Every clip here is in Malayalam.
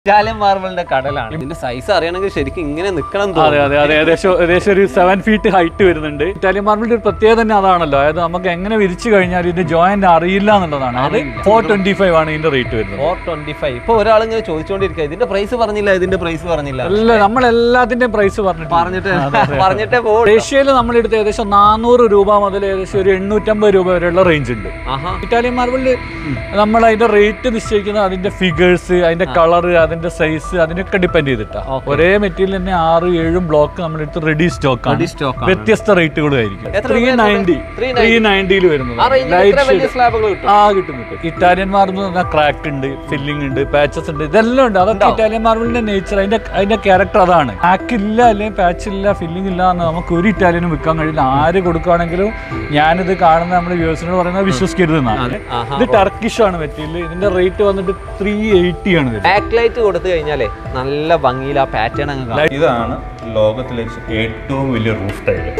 ഇറ്റാലിയൻ മാർബിളിന്റെ കടലാണ് ഇതിന്റെ സൈസ് അറിയണമെങ്കിൽ ശരിക്കും ഇങ്ങനെ നിക്കണം അതെ അതെ അതെ ഏകദേശം ഏകദേശം ഒരു സെവൻ ഫീറ്റ് ഹൈറ്റ് വരുന്നുണ്ട് ഇറ്റാലിയൻ മാർബിളിന്റെ ഒരു പ്രത്യേകത തന്നെ അതാണല്ലോ അതായത് നമുക്ക് എങ്ങനെ വിരിച്ചു കഴിഞ്ഞാൽ ഇതിന്റെ ജോയിന്റ് അറിയില്ല എന്നുള്ളതാണ് അത് ഫോർ ട്വന്റി ഫൈവ് ആണ് ഇതിന്റെ റേറ്റ് വരുന്നത് ഫോർ ട്വന്റി ഫൈവ് ഇപ്പൊ ഒരാൾ ഇങ്ങനെ ചോദിച്ചോണ്ടിരിക്കുക ഇതിന്റെ പ്രൈസ് പറഞ്ഞില്ല ഇതിന്റെ പ്രൈസ് പറഞ്ഞില്ല അല്ല നമ്മൾ എല്ലാത്തിന്റെയും പ്രൈസ് പറഞ്ഞിട്ട് പറഞ്ഞിട്ട് പറഞ്ഞിട്ടേ പോകും ഏഷ്യയിൽ നമ്മളെടുത്ത് ഏകദേശം നാനൂറ് രൂപ മുതൽ ഏകദേശം ഒരു എണ്ണൂറ്റമ്പത് രൂപ വരെയുള്ള റേഞ്ച് ഉണ്ട് ആഹാ ഇറ്റാലിയൻ മാർബിളിൽ നമ്മൾ അതിന്റെ റേറ്റ് നിശ്ചയിക്കുന്നത് അതിന്റെ ഫിഗേഴ്സ് അതിന്റെ കളർ അതിന്റെ സൈസ് അതിനൊക്കെ ഡിപ്പെൻഡ് ചെയ്തിട്ടാ ഒരേ മെറ്റീരിയൽ തന്നെ ആറ് ഏഴും ബ്ലോക്ക് നമ്മളെടുത്ത് റെഡി സ്റ്റോക്ക് ആണ് റെഡി സ്റ്റോക്ക് ആണ് വ്യത്യസ്ത റേറ്റുകളും ആയിരിക്കും എത്ര ത്രീ രൂപയാണ് നയൻറ്റി 390? ത്രീ നയൻറ്റിയിൽ വരുന്നത് ആ റേഞ്ചിൽ ലൈറ്റ് ഇത്ര വലിയ സ്ലാബുകൾ കിട്ടും ആ കിട്ടും കിട്ടും ഇറ്റാലിയൻ മാർബിൾ എന്ന് പറഞ്ഞാൽ ക്രാക്ക് ഉണ്ട് ഫില്ലിംഗ് ഉണ്ട് പാച്ചസ് ഉണ്ട് ഇതെല്ലാം ഉണ്ട് അതൊക്കെ ഇറ്റാലിയൻ മാർബിളിന്റെ നേച്ചർ അതിന്റെ അതിന്റെ ക്യാരക്ടർ അതാണ് ക്രാക്ക് ഇല്ല അല്ലെങ്കിൽ പാച്ച് ഇല്ല ഫില്ലിംഗ് ഇല്ല എന്ന് നമുക്ക് ഒരു ഇറ്റാലിയനും വിൽക്കാൻ കഴിയില്ല ആര് കൊടുക്കുകയാണെങ്കിലും ഞാനിത് കാണുന്ന നമ്മുടെ വ്യൂസിനോട് പറയുന്നത് വിശ്വസിക്കരുതെന്നാണ് ആഹാ ഇത് ടർക്കിഷ് ആണ് മെറ്റീരിയൽ ഇതിന്റെ റേറ്റ് വന്നിട്ട് ത്രീ എയ്റ്റി ആണ് വരുന്നത് ബാക്ക് ലൈറ്റ് കൊടുത്തു കഴിഞ്ഞാലേ നല്ല ഭംഗിയിൽ ആ പാറ്റേൺ അങ്ങ് കാണാം ഇതാണ് ലോകത്തിലെ ഏറ്റവും വലിയ റൂഫ് ടൈല്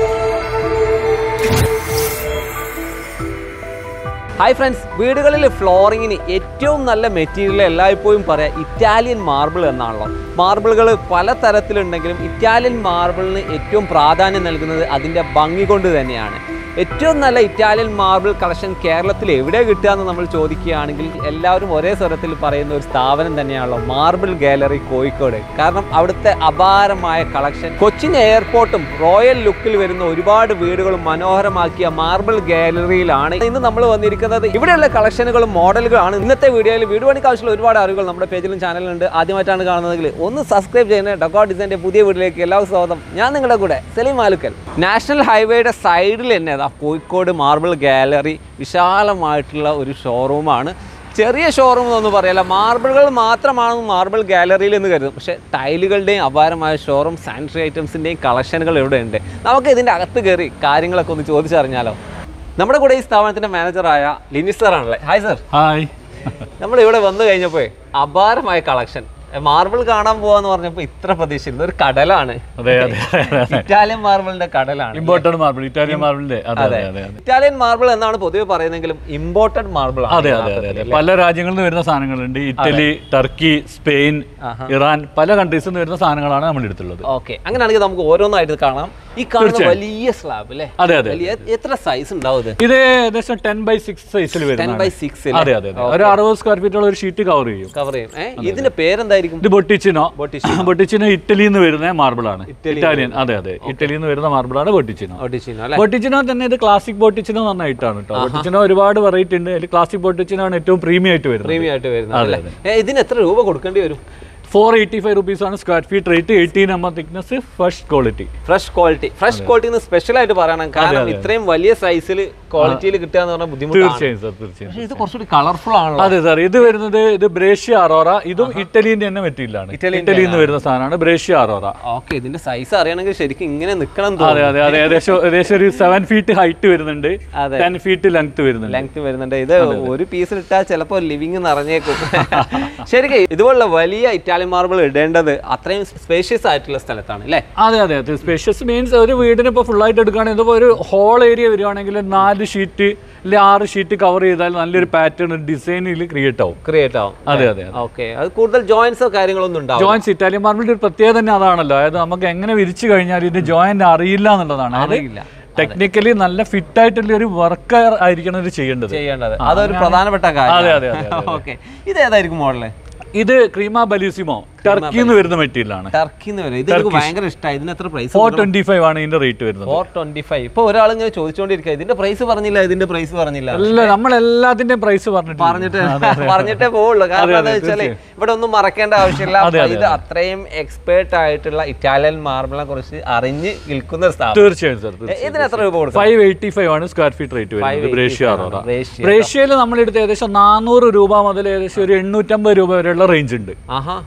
ഹായ് ഫ്രണ്ട്സ് വീടുകളിൽ ഫ്ലോറിങ്ങിന് ഏറ്റവും നല്ല മെറ്റീരിയൽ എല്ലായ്പ്പോഴും പറയാം ഇറ്റാലിയൻ മാർബിൾ എന്നാണല്ലോ മാർബിളുകൾ പല തരത്തിലുണ്ടെങ്കിലും ഇറ്റാലിയൻ മാർബിളിന് ഏറ്റവും പ്രാധാന്യം നൽകുന്നത് അതിൻ്റെ ഭംഗി കൊണ്ട് തന്നെയാണ് ഏറ്റവും നല്ല ഇറ്റാലിയൻ മാർബിൾ കളക്ഷൻ കേരളത്തിൽ എവിടെ കിട്ടുക എന്ന് നമ്മൾ ചോദിക്കുകയാണെങ്കിൽ എല്ലാവരും ഒരേ സ്വരത്തിൽ പറയുന്ന ഒരു സ്ഥാപനം തന്നെയാണല്ലോ മാർബിൾ ഗാലറി കോഴിക്കോട് കാരണം അവിടുത്തെ അപാരമായ കളക്ഷൻ കൊച്ചിൻ എയർപോർട്ടും റോയൽ ലുക്കിൽ വരുന്ന ഒരുപാട് വീടുകളും മനോഹരമാക്കിയ മാർബിൾ ഗാലറിയിലാണ് ഇന്ന് നമ്മൾ വന്നിരിക്കുന്നത് ഇവിടെയുള്ള കളക്ഷനുകളും മോഡലുകളാണ് ഇന്നത്തെ വീഡിയോയിൽ വീട് പണിക്ക് ആവശ്യമുള്ള ഒരുപാട് അറിവുകൾ നമ്മുടെ പേജിലും ചാനലിലും ഉണ്ട് ആദ്യമായിട്ടാണ് കാണുന്നതെങ്കിൽ ഒന്ന് സബ്സ്ക്രൈബ് ചെയ്യുന്നത് ഡൊക്കോ ഡിസൈൻ്റെ പുതിയ വീട്ടിലേക്ക് എല്ലാവർക്കും സ്വാഗതം ഞാൻ നിങ്ങളുടെ കൂടെ സലീം മാലുക്കൽ നാഷണൽ ഹൈവേയുടെ സൈഡിൽ തന്നെ അതാ കോഴിക്കോട് മാർബിൾ ഗാലറി വിശാലമായിട്ടുള്ള ഒരു ഷോറൂമാണ് ചെറിയ ഷോറൂം എന്നൊന്നും പറയല്ല മാർബിളുകൾ മാത്രമാണ് മാർബിൾ ഗാലറിയിൽ എന്ന് കരുതും പക്ഷേ ടൈലുകളുടെയും അപാരമായ ഷോറൂം സാനിറ്ററി ഐറ്റംസിൻ്റെയും കളക്ഷനുകൾ ഇവിടെ ഉണ്ട് നമുക്ക് ഇതിൻ്റെ അകത്ത് കയറി കാര്യങ്ങളൊക്കെ ഒന്ന് ചോദിച്ചറിഞ്ഞാലോ നമ്മുടെ കൂടെ ഈ സ്ഥാപനത്തിൻ്റെ മാനേജറായ ലിനിസ് സാർ ആണല്ലേ ഹായ് സർ ഹായ് നമ്മൾ ഇവിടെ വന്നു കഴിഞ്ഞപ്പോൾ അപാരമായ കളക്ഷൻ മാർബിൾ കാണാൻ പോവാന്ന് പറഞ്ഞപ്പോൾ ഇത്ര പ്രതീക്ഷിച്ചിരുന്നു ഒരു കടലാണ് അതെ അതെ അതെ ഇറ്റാലിയൻ മാർബിളിന്റെ കടലാണ് ഇമ്പോർട്ടഡ് മാർബിൾ ഇറ്റാലിയൻ മാർബിളിന്റെ അതെ അതെ അതെ അതെ ഇറ്റാലിയൻ മാർബിൾ എന്നാണ് പൊതുവെ പറയുന്നെങ്കിലും ഇമ്പോർട്ടഡ് മാർബിൾ ആണ് അതെ അതെ അതെ അതെ പല രാജ്യങ്ങളിൽ നിന്ന് വരുന്ന സാധനങ്ങളുണ്ട് ഇറ്റലി ടർക്കി സ്പെയിൻ ഇറാൻ പല കൺട്രീസിൽ നിന്ന് വരുന്ന സാധനങ്ങളാണ് നമ്മുടെ അടുത്തുള്ളത് ഓക്കെ അങ്ങനെയാണെങ്കിൽ നമുക്ക് ഓരോന്നായിട്ട് കാണാം ഈ കാണുന്ന വലിയ സ്ലാബ് അല്ലേ അതെ അതെ വലിയ എത്ര സൈസ് ഉണ്ടാവും ഇത് ഇത് ഏകദേശം ടെൻ ബൈ സിക്സ് സൈസിൽ ടെൻ വരുന്ന ബൈ സിക്സ് അതെ അതെ അതെ ഒരു അറുപത് സ്ക്വയർ ഫീറ്റുള്ള ഒരു ഷീറ്റ് കവർ ചെയ്യും കവർ ചെയ്യും ഏ ഇതിന്റെ പേരെന്തായിരിക്കും ഇത് ബൊട്ടിച്ചിനോ Botticino. ബൊട്ടിച്ചിനോ ഇറ്റലിയിൽ നിന്ന് വരുന്ന മാർബിൾ ആണ് ഇറ്റാലിയൻ അതെ അതെ ഇറ്റലിയിൽ നിന്ന് വരുന്ന മാർബിൾ ആണ് ബൊട്ടിച്ചിനോ ഒട്ടിച്ചിനോ അല്ലെ ബൊട്ടിച്ചിനോ തന്നെ ഇത് ക്ലാസിക് ബൊട്ടിച്ചിനോ നന്നായിട്ടാണ് കേട്ടോ ബൊട്ടിച്ചിനോ ഒരുപാട് വെറൈറ്റി ഉണ്ട് അതിൽ ക്ലാസിക് ബൊട്ടിച്ചിനോ ആണ് ഏറ്റവും പ്രീമിയം ആയിട്ട് വരുന്നത് പ്രീമിയം ആയിട്ട് വരുന്നത് അല്ലേ ഏ, ഇതിന് എത്ര രൂപ കൊടുക്കേണ്ടി വരും ഫോർ എയ്റ്റി ഫൈവ് റുപ്പീസ് ആണ് square feet rate eighteen M thickness first quality fresh quality fresh quality special ആയിട്ട് പറയണം കാരണം ഇത്രയും വലിയ സൈസിൽ ക്വാളിറ്റിയിൽ കിട്ടുക എന്ന് പറഞ്ഞാൽ ബുദ്ധിമുട്ടാണ് തീർച്ചയായും സാർ തീർച്ചയായും പക്ഷേ ഇത് കുറച്ചുകൂടി കളർഫുൾ ആണല്ലോ അതെ സാർ ഇത് വരുന്നത് ഇത് ബ്രേഷ്യ അറോറ ഇതും ഇറ്റലിന്റെ തന്നെ മെറ്റീരിയലാണ് ഇറ്റലിന്റെ ഇറ്റലിയിൽ നിന്ന് വരുന്ന സാധനമാണ് ബ്രേഷ്യ അറോറ ഓക്കെ ഇതിന്റെ സൈസ് അറിയണമെങ്കിൽ ശരിക്കും ഇങ്ങനെ നിൽക്കണം അതെ അതെ അതെ ഏകദേശം ഏകദേശം ഒരു സെവൻ ഫീറ്റ് ഹൈറ്റ് വരുന്നുണ്ട് അതെ. ടെൻ ഫീറ്റ് ലെങ്ത് വരുന്നുണ്ട് ലെങ്ത് വരുന്നുണ്ട് ഇത് ഒരു പീസിൽ ഇട്ടാൽ ചിലപ്പോൾ ലിവിങ് നിറഞ്ഞേക്കും ശരിക്കും ഇതുപോലുള്ള വലിയ ഇറ്റാലിയൻ മാർബിൾ ഇടേണ്ടത് അത്രയും സ്പേഷ്യസ് ആയിട്ടുള്ള സ്ഥലത്താണ് അല്ലേ അതെ അതെ അതെ സ്പേഷ്യസ് മീൻസ് ഒരു വീടിന് ഇപ്പോൾ ഫുൾ ആയിട്ട് എടുക്കുകയാണെങ്കിൽ ഇതിപ്പോൾ ഒരു ഹോൾ ഏരിയ വരികയാണെങ്കിൽ നാല് ഷീറ്റ് അല്ലെങ്കിൽ ആറ് ഷീറ്റ് കവർ ചെയ്താൽ നല്ലൊരു പാറ്റേൺ ഡിസൈനിൽ ക്രിയേറ്റ് ആവും ക്രിയേറ്റ് ആവും അതെ അതെ ഓക്കെ അത് കൂടുതൽ ജോയിന്റ്സോ കാര്യങ്ങളൊന്നും ഉണ്ടാവും ജോയിന്റ്സ് ഇറ്റാലിയൻ മാർബിളിന്റെ ഒരു പ്രത്യേകത തന്നെ അതാണല്ലോ അതായത് നമുക്ക് എങ്ങനെ വിരിച്ചു കഴിഞ്ഞാൽ ഇതിന്റെ ജോയിന്റ് അറിയില്ല എന്നുള്ളതാണ് അത് അറിയില്ല. ടെക്നിക്കലി നല്ല ഫിറ്റ് ആയിട്ടുള്ള ഒരു വർക്ക് ആയിരിക്കണം ഇത് ചെയ്യേണ്ടത് ചെയ്യേണ്ടത് അതൊരു പ്രധാനപ്പെട്ട അതെ, അതെ, അതെ, കാര്യം ഓക്കെ ഇത് ഏതായിരിക്കും മോഡല് ഇത് ക്രീമ ബലീസിമോ ടർക്കിയിൽ നിന്ന് വരുന്ന മെറ്റീരിയൽ ആണ് ടർക്കിന്ന് വരും ഇത് എനിക്ക് ഭയങ്കര ഇഷ്ടമായി ഇതിന് എത്ര പ്രൈസ് ഫോർ ട്വന്റി ഫൈവ് ആണ് ഇതിന്റെ റേറ്റ് വരുന്നത് ഫോർ ട്വന്റി ഫൈവ് ഇപ്പൊ ഒരാൾ ഇങ്ങനെ ചോദിച്ചുകൊണ്ടിരിക്കുക ഇതിന്റെ പ്രൈസ് പറഞ്ഞില്ല ഇതിന്റെ പ്രൈസ് പറഞ്ഞില്ല അല്ല നമ്മൾ എല്ലാത്തിന്റെയും പ്രൈസ് പറഞ്ഞിട്ട് പറഞ്ഞിട്ട് പറഞ്ഞിട്ടേ പോവുള്ളൂ കാരണം എന്താ വെച്ചാല് ഇവിടെ ഒന്നും മറക്കേണ്ട ആവശ്യമില്ല അപ്പൊ ഇത് അത്രയും എക്സ്പേർട്ട് ആയിട്ടുള്ള ഇറ്റാലിയൻ മാർബിളിനെ കുറിച്ച് അറിഞ്ഞ് വിൽക്കുന്ന ഒരു സ്ഥാപനം തീർച്ചയായും സർ എ- ഇതിന് എത്ര രൂപ കൊടുക്കും ഫൈവ് എയ്റ്റി ഫൈവ് ആണ് സ്ക്വയർ ഫീറ്റ് റേറ്റ് വരുന്നത് 585 ബ്രേഷ്യ ആണ് അറോറ Brescia. ബ്രേഷ്യയിൽ നമ്മളെടുത്ത് ഏകദേശം നാനൂറ് രൂപ മുതൽ ഏകദേശം ഒരു എണ്ണൂറ്റമ്പത് രൂപ വരെയുള്ള റേഞ്ച് ഉണ്ട് ആഹാ പല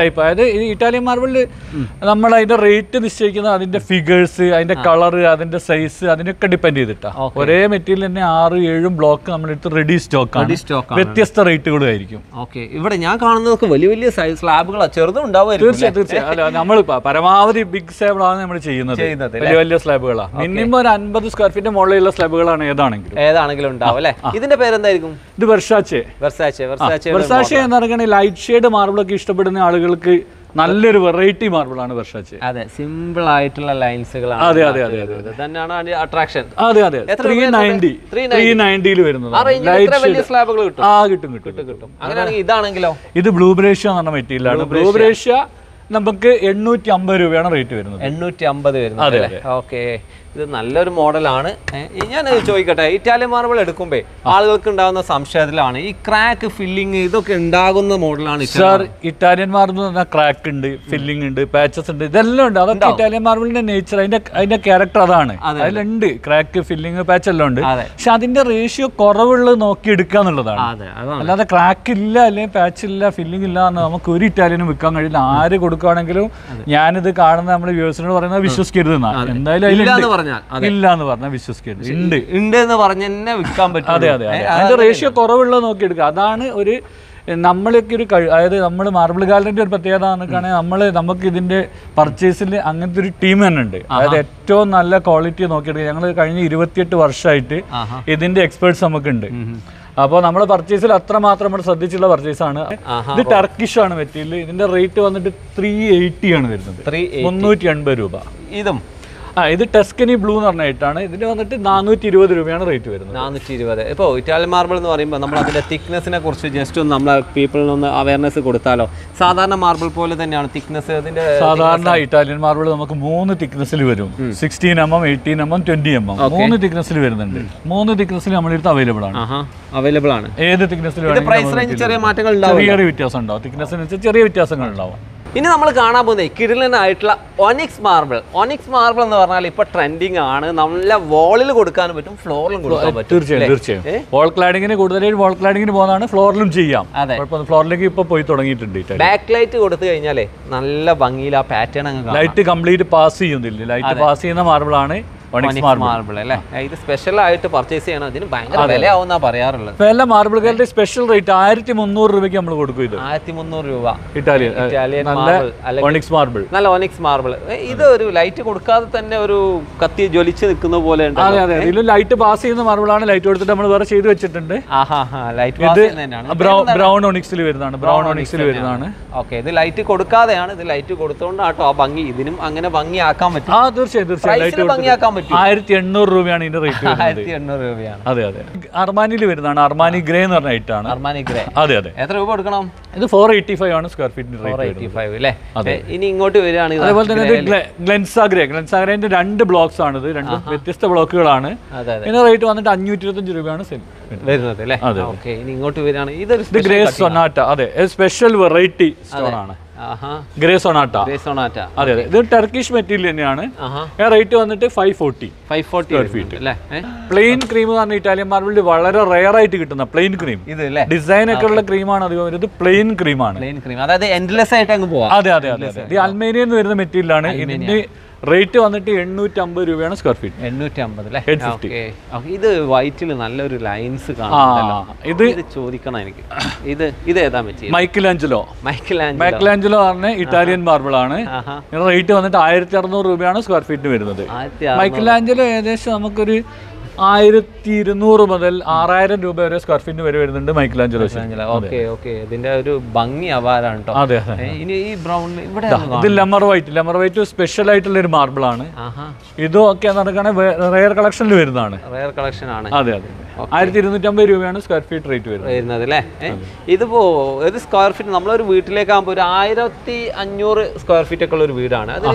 ടൈപ്പ് അതായത് ഈ ഇറ്റാലിയൻ മാർബിളിൽ നമ്മൾ അതിന്റെ റേറ്റ് നിശ്ചയിക്കുന്നത് അതിന്റെ ഫിഗേഴ്സ് അതിന്റെ കളർ അതിന്റെ സൈസ് അതിനൊക്കെ ഡിപ്പെൻഡ് ചെയ്തിട്ടാ ഒരേ മെറ്റീരിയൽ തന്നെ ആറ് ഏഴും ബ്ലോക്ക് നമ്മളെടുത്ത് റെഡി സ്റ്റോക്ക് ആണ് Ready stock ആണ്. വ്യത്യസ്ത റേറ്റുകളും ആയിരിക്കും ഓക്കെ ഇവിടെ ഞാൻ കാണുന്നതൊക്കെ വലിയ വലിയ സൈസ് സ്ലാബുകളാണ് ചെറുതും ഉണ്ടാവുമായിരിക്കും തീർച്ചയായും തീർച്ചയായും അല്ല നമ്മൾ പരമാവധി ബിഗ് സ്ലാബുകളാണ് നമ്മൾ ചെയ്യുന്നത് ചെയ്യുന്നത് വലിയ വലിയ സ്ലാബുകളാണ് മിനിമം ഒരു അൻപത് സ്ക്വയർ ഫീറ്റ് മുകളിലുള്ള സ്ലാബുകളാണ് ഏതാണെങ്കിലും ഏതാണെങ്കിലും ഉണ്ടാവും അല്ലേ ഇതിന്റെ പേരെന്തായിരിക്കും ഇത് വെർഷാച്ചെ വെർസാച്ചെ വെർസാച്ചെ വെർസാച്ചെ എന്ന് പറയുകയാണെങ്കിൽ ലൈറ്റ് ഷെയ്ഡ് മാർബിളൊക്കെ ഇഷ്ടപ്പെടുന്ന ആളുകൾക്ക് നല്ലൊരു വെറൈറ്റി മാർബിളാണ് വെർസാച്ചെ അതെ സിമ്പിൾ ആയിട്ടുള്ള ലൈൻസുകളാണ് അതെ, അതെ, അതെ, അതെ. ഇത് തന്നെയാണ് അതിന്റെ അട്രാക്ഷൻ അതെ അതെ എത്ര ത്രീ രൂപയാണ് നയൻറ്റി 390? ത്രീ നയൻറ്റിയിൽ ആ വരുന്നതാണ് റേഞ്ചിൽ ഇത്ര ലൈറ്റ് വലിയ ഷെയ്ഡ് സ്ലാബുകൾ കിട്ടും ആ കിട്ടും കിട്ടും കിട്ടും അങ്ങനെയാണെങ്കിൽ ഇതാണെങ്കിലോ ഇത് ബ്ലൂ ബ്രേഷ്യ എന്ന് പറഞ്ഞ മെറ്റീരിയലാണ് ബ്ലൂ ബ്രേഷ്യ നമുക്ക് എണ്ണൂറ്റി അമ്പത് രൂപയാണ് റേറ്റ് വരുന്നത് എണ്ണൂറ്റി അമ്പത് വരുന്നത് അതെ, അല്ലേ ഓക്കെ ഇത് നല്ലൊരു മോഡലാണ് ഞാൻ ചോദിക്കട്ടെ ഇറ്റാലിയൻ മാർബിൾ എടുക്കുമ്പോ ആളുകൾക്ക് ഉണ്ടാകുന്ന സംശയത്തിലാണ് ഈ ക്രാക്ക് ഫില്ലിങ് ഇതൊക്കെ ഉണ്ടാകുന്ന മോഡലാണ് സാർ ഇറ്റാലിയൻ മാർബിൾ എന്ന് പറഞ്ഞാൽ ക്രാക്ക് ഉണ്ട് ഫില്ലിംഗ് ഉണ്ട് പാച്ചസ് ഉണ്ട് ഇതെല്ലാം ഉണ്ട് അതൊക്കെ ഇറ്റാലിയൻ മാർബിളിന്റെ നേച്ചർ അതിന്റെ അതിന്റെ ക്യാരക്ടർ അതാണ് അതിലുണ്ട് ക്രാക്ക് ഫില്ലിംഗ് പാച്ച് എല്ലാം ഉണ്ട് അതെ. പക്ഷെ അതിന്റെ റേഷ്യോ കുറവുള്ളത് നോക്കി എടുക്കുക എന്നുള്ളതാണ് അതെ അതാണ് അല്ലാതെ ക്രാക്ക് ഇല്ല അല്ലെങ്കിൽ പാച്ച് ഇല്ല ഫില്ലിംഗ് ഇല്ല എന്ന് നമുക്ക് ഒരു ഇറ്റാലിയനും വിൽക്കാൻ കഴിയില്ല ആര് കൊടുക്കുകയാണെങ്കിലും ഞാനിത് കാണുന്ന നമ്മുടെ വ്യൂസിനോട് പറയുന്നത് വിശ്വസിക്കരുത് എന്നാ. എന്തായാലും ഇല്ല എന്ന് അതിലുണ്ട് പറഞ്ഞാൽ അതെ ഇല്ല എന്ന് പറഞ്ഞാൽ വിശ്വസിക്കരുത് ഉണ്ട് ഉണ്ട് എന്ന് പറഞ്ഞ് തന്നെ വിൽക്കാൻ പറ്റും അതെ അതെ അതെ അതിന്റെ റേഷ്യോ കുറവുള്ളത് നോക്കി എടുക്കുക അതാണ് ഒരു നമ്മളൊക്കെ ഒരു കഴിവ് അതായത് നമ്മൾ മാർബിൾ ഗാലറിന്റെ ഒരു പ്രത്യേകത എന്നൊക്കെയാണെങ്കിൽ നമ്മൾ നമുക്ക് ഇതിന്റെ പർച്ചേസിൽ അങ്ങനത്തെ ഒരു ടീം തന്നെ ഉണ്ട് അതായത് ഏറ്റവും നല്ല ക്വാളിറ്റി നോക്കിയെടുക്കുക ഞങ്ങൾ കഴിഞ്ഞ ഇരുപത്തിയെട്ട് വർഷമായിട്ട് ആഹാ. ഇതിന്റെ എക്സ്പേർട്സ് നമുക്കുണ്ട് അപ്പോൾ നമ്മൾ പർച്ചേസിൽ അത്രമാത്രം നമ്മൾ ശ്രദ്ധിച്ചുള്ള പർച്ചേസ് ആണ് ആഹാ. ഇത് ടർക്കിഷ് ആണ് മെറ്റീരിയൽ ഇതിന്റെ റേറ്റ് വന്നിട്ട് ത്രീ എയ്റ്റി ആണ് വരുന്നത് ത്രീ മുന്നൂറ്റി എൺപത് രൂപ ഇതും ആ ഇത് ടെസ്കനി ബ്ലൂ എന്ന് പറഞ്ഞിട്ടാണ് ഇതിന് വന്നിട്ട് നാനൂറ്റി ഇരുപത് രൂപയാണ് റേറ്റ് വരുന്നത് നാനൂറ്റി ഇരുപത് ഇപ്പോൾ ഇറ്റാലിയൻ മാർബിൾ എന്ന് പറയുമ്പോൾ നമ്മൾ അതിന്റെ തിക്നെസ്സിനെ കുറിച്ച് ജസ്റ്റ് ഒന്ന് നമ്മളെ പീപ്പിളിന് ഒന്ന് അവയർനെസ് കൊടുത്താലോ സാധാരണ മാർബിൾ പോലെ തന്നെയാണ് തിക്നെസ് ഇതിന്റെ സാധാരണ ഇറ്റാലിയൻ മാർബിൾ നമുക്ക് മൂന്ന് തിക്നെസ്സിൽ വരും sixteen M M eighteen M M twenty M M മൂന്ന് തിക്നെസ്സിൽ വരുന്നുണ്ട് മൂന്ന് തിക്നെസ്സിൽ നമ്മുടെ അടുത്ത് അവൈലബിൾ ആണ് ആഹാ അവൈലബിൾ ആണ് ഏത് തിക്നെസ്സിൽ ഇത് പ്രൈസ് റേഞ്ച് ചെറിയ മാറ്റങ്ങൾ ഉണ്ടാവും ചെറിയ വ്യത്യാസം ഉണ്ടാവും തിക്നെസ്സിന് ചെറിയ വ്യത്യാസങ്ങൾ ഉണ്ടാവും ഇനി നമ്മൾ കാണാൻ പോകുന്നത് കിടിലനായിട്ടുള്ള ഒനിക്സ് മാർബിൾ ഒനിക്സ് മാർബിൾ എന്ന് പറഞ്ഞാൽ ഇപ്പൊ ട്രെൻഡിങ് ആണ് നല്ല വോളിൽ കൊടുക്കാനും പറ്റും ഫ്ലോറിലും കൊടുക്കാൻ പറ്റും തീർച്ചയായും തീർച്ചയായും വോൾ ക്ലാഡിങ്ങിന് കൂടുതലായിട്ട് വോൾ ക്ലാഡിങ്ങിന് പോകുന്നതാണ് ഫ്ലോറിലും ചെയ്യാം അതെ. കുഴപ്പമൊന്നും ഫ്ലോറിലേക്ക് ഇപ്പൊ പോയി തുടങ്ങിയിട്ടുണ്ട് ഇറ്റാലി ബാക്ക് ലൈറ്റ് കൊടുത്തു കഴിഞ്ഞാലേ നല്ല ഭംഗിയിൽ ആ പാറ്റേൺ അങ്ങ് കാണാം ലൈറ്റ് കംപ്ലീറ്റ് പാസ് ചെയ്യുന്നില്ല ലൈറ്റ് പാസ് ചെയ്യുന്ന മാർബിൾ ആണ് ഒണിക്സ് മാർബിൾ മാർബിൾ അല്ലേ ഇത് സ്പെഷ്യൽ ആയിട്ട് പർച്ചേസ് ചെയ്യണം ഇതിന് ഭയങ്കര വിലയാവുന്ന പറയാറുള്ളത് ഇപ്പൊ എല്ലാ മാർബിളുകളുടെ സ്പെഷ്യൽ റേറ്റ് ആയിരത്തി മുന്നൂറ് രൂപയ്ക്ക് നമ്മൾ കൊടുക്കും ഇത് ആയിരത്തി മുന്നൂറ് രൂപ ഇറ്റാലിയൻ ഇറ്റാലിയൻ നല്ല മാർബിൾ അല്ലെങ്കിൽ ഒണിക്സ് മാർബിൾ നല്ല ഒനിക്സ് മാർബിൾ ഇത് ഒരു ലൈറ്റ് കൊടുക്കാതെ തന്നെ ഒരു കത്തി ജ്വലിച്ച് നിൽക്കുന്ന പോലെ ഉണ്ട് അതെ അതെ ഇതിൽ ലൈറ്റ് പാസ് ചെയ്യുന്ന മാർബിളാണ് ലൈറ്റ് കൊടുത്തിട്ട് നമ്മൾ വേറെ ചെയ്ത് വെച്ചിട്ടുണ്ട് ആഹാ ലൈറ്റ് പാസ് ചെയ്യുന്നതന്നെയാണ് ബ്രൗൺ ഒണിക്സിൽ വരുന്നതാണ് ബ്രൗൺ ഒണിക്സിൽ വരുന്നതാണ് ഓക്കെ ഇത് ലൈറ്റ് കൊടുക്കാതെയാണ് ഇത് ലൈറ്റ് കൊടുത്തോണ്ടാട്ടോ ആ ഭംഗി ഇതിനും അങ്ങനെ ഭംഗിയാക്കാൻ പറ്റും ആ തീർച്ചയായും തീർച്ചയായും Price ന് ഭംഗിയാക്കാൻ പറ്റും ആയിരത്തി എണ്ണൂറ് രൂപയാണ് ഇതിന്റെ റേറ്റ് വരുന്നത് ആയിരത്തി എണ്ണൂറ് രൂപയാണ് അതെ അതെ അർമാനിയിൽ വരുന്നതാണ് അർമാനി ഗ്രേ എന്ന് പറഞ്ഞ ഐറ്റാണ് അർമാനി ഗ്രേ അതെ അതെ എത്ര രൂപ കൊടുക്കണം ഇത് ഫോർ എയ്റ്റി ഫൈവ് ആണ് സ്ക്വയർ ഫീറ്റിന് ഫോർ റേറ്റ് എയ്റ്റി ഫൈവ് അല്ലേ ഏ, ഇനി ഇങ്ങോട്ട് വരികയാണ് ഇത് അതേപോലെ തന്നെ ഇത് ഗ്ലെൻസാഗ്രേ ഗ്ലെൻസാഗ്രേന്റെ രണ്ട് ബ്ലോക്സ് ആണ് ഇത് രണ്ട് വ്യത്യസ്ത ബ്ലോക്കുകളാണ് അതെ അതെ ഇതിന്റെ റേറ്റ് വന്നിട്ട് അഞ്ഞൂറ്റി ഇരുപത്തഞ്ച് രൂപയാണ് സെൽ വരുന്നത് അല്ലേ ഓക്കെ ഇനി ഇങ്ങോട്ട് വരികയാണ് ഇതൊരു ഇത് ഗ്രേ സൊനാറ്റ അതെ സ്പെഷ്യൽ വെറൈറ്റി സ്റ്റോൺ ആണ് ആഹാ ഗ്രേ സൊനാറ്റ ഗ്രേ സോണാറ്റ അതെ അതെ ഇത് ടർക്കിഷ് മെറ്റീരിയൽ തന്നെയാണ് ആഹാ റേറ്റ് വന്നിട്ട് five forty five forty feet അല്ലേ ഏ? പ്ലെയിൻ ക്രീം എന്ന് പറഞ്ഞ ഇറ്റാലിയൻ മാർബിളിൽ വളരെ റെയർ ആയിട്ട് കിട്ടുന്ന പ്ലെയിൻ ക്രീം ഇത് അല്ലേ ഡിസൈൻ ഒക്കെ ഉള്ള ക്രീമാണ് അധികം വരുന്നത് പ്ലെയിൻ ക്രീമാണ് പ്ലെയിൻ ക്രീം അതായത് എൻഡ്ലെസ് ആയിട്ട് അങ്ങ് പോവാം അതെ അതെ അതെ അതെ ഇത് അൽമേനിയ എന്ന് വരുന്ന മെറ്റീരിയലാണ് ഇതിന്റെ റേറ്റ് വന്നിട്ട് എണ്ണൂറ്റി അമ്പത് രൂപയാണ് സ്ക്വയർ ഫീറ്റ് എണ്ണൂറ്റി അമ്പത് അല്ലേ 850. ഓക്കെ ഇത് വൈറ്റിൽ നല്ലൊരു ലൈൻസ് ആ കാണും ഇത് ഇത് ചോദിക്കണം എനിക്ക് ഇത് ഇത് ഏതാ material Michelangelo Michael and Michelangelo പറഞ്ഞ ഇറ്റാലിയൻ മാർബിൾ ആണ് ആഹാ റേറ്റ് വന്നിട്ട് ആയിരത്തി അറുന്നൂറ് രൂപയാണ് സ്ക്വയർ ഫീറ്റിന് വരുന്നത് ആയിരത്തി മൈക്കിൾ ആഞ്ചലോ ഏകദേശം നമുക്കൊരു ആയിരത്തി ഇരുന്നൂറ് മുതൽ ആറായിരം രൂപ വരെ സ്ക്വയർ ഫീറ്റിന് വരെ വരുന്നുണ്ട് മൈക്കിൾ ആഞ്ചലോ ഓക്കെ ഓക്കെ ഇതിന്റെ ഒരു ഭംഗി അവാരാണ് കേട്ടോ അതെ അതെ ഏ, ഇനി ഈ ബ്രൗൺ ഇവിടെ ഇത് ലെമർ വൈറ്റ് ലെമർ വൈറ്റ് സ്പെഷ്യൽ ആയിട്ടുള്ള ഒരു മാർബിൾ ആണ് ആഹാ ഇതും ഒക്കെ നടക്കുകയാണെങ്കിൽ റെയർ കളക്ഷനിൽ വരുന്നതാണ് റയർ കളക്ഷൻ ആണ് അതെ അതെ ആയിരത്തി ഇരുന്നൂറ്റമ്പത് രൂപയാണ് സ്ക്വയർ ഫീറ്റ് റേറ്റ് വരുന്നത് വരുന്നത് അല്ലേ ഏ? ഇതിപ്പോ ഒരു സ്ക്വയർ ഫീറ്റ് നമ്മളൊരു വീട്ടിലേക്കാകുമ്പോൾ ഒരു ആയിരത്തി അഞ്ഞൂറ് സ്ക്വയർ ഫീറ്റ് ഒക്കെ ഉള്ള ഒരു വീടാണ് അതിന്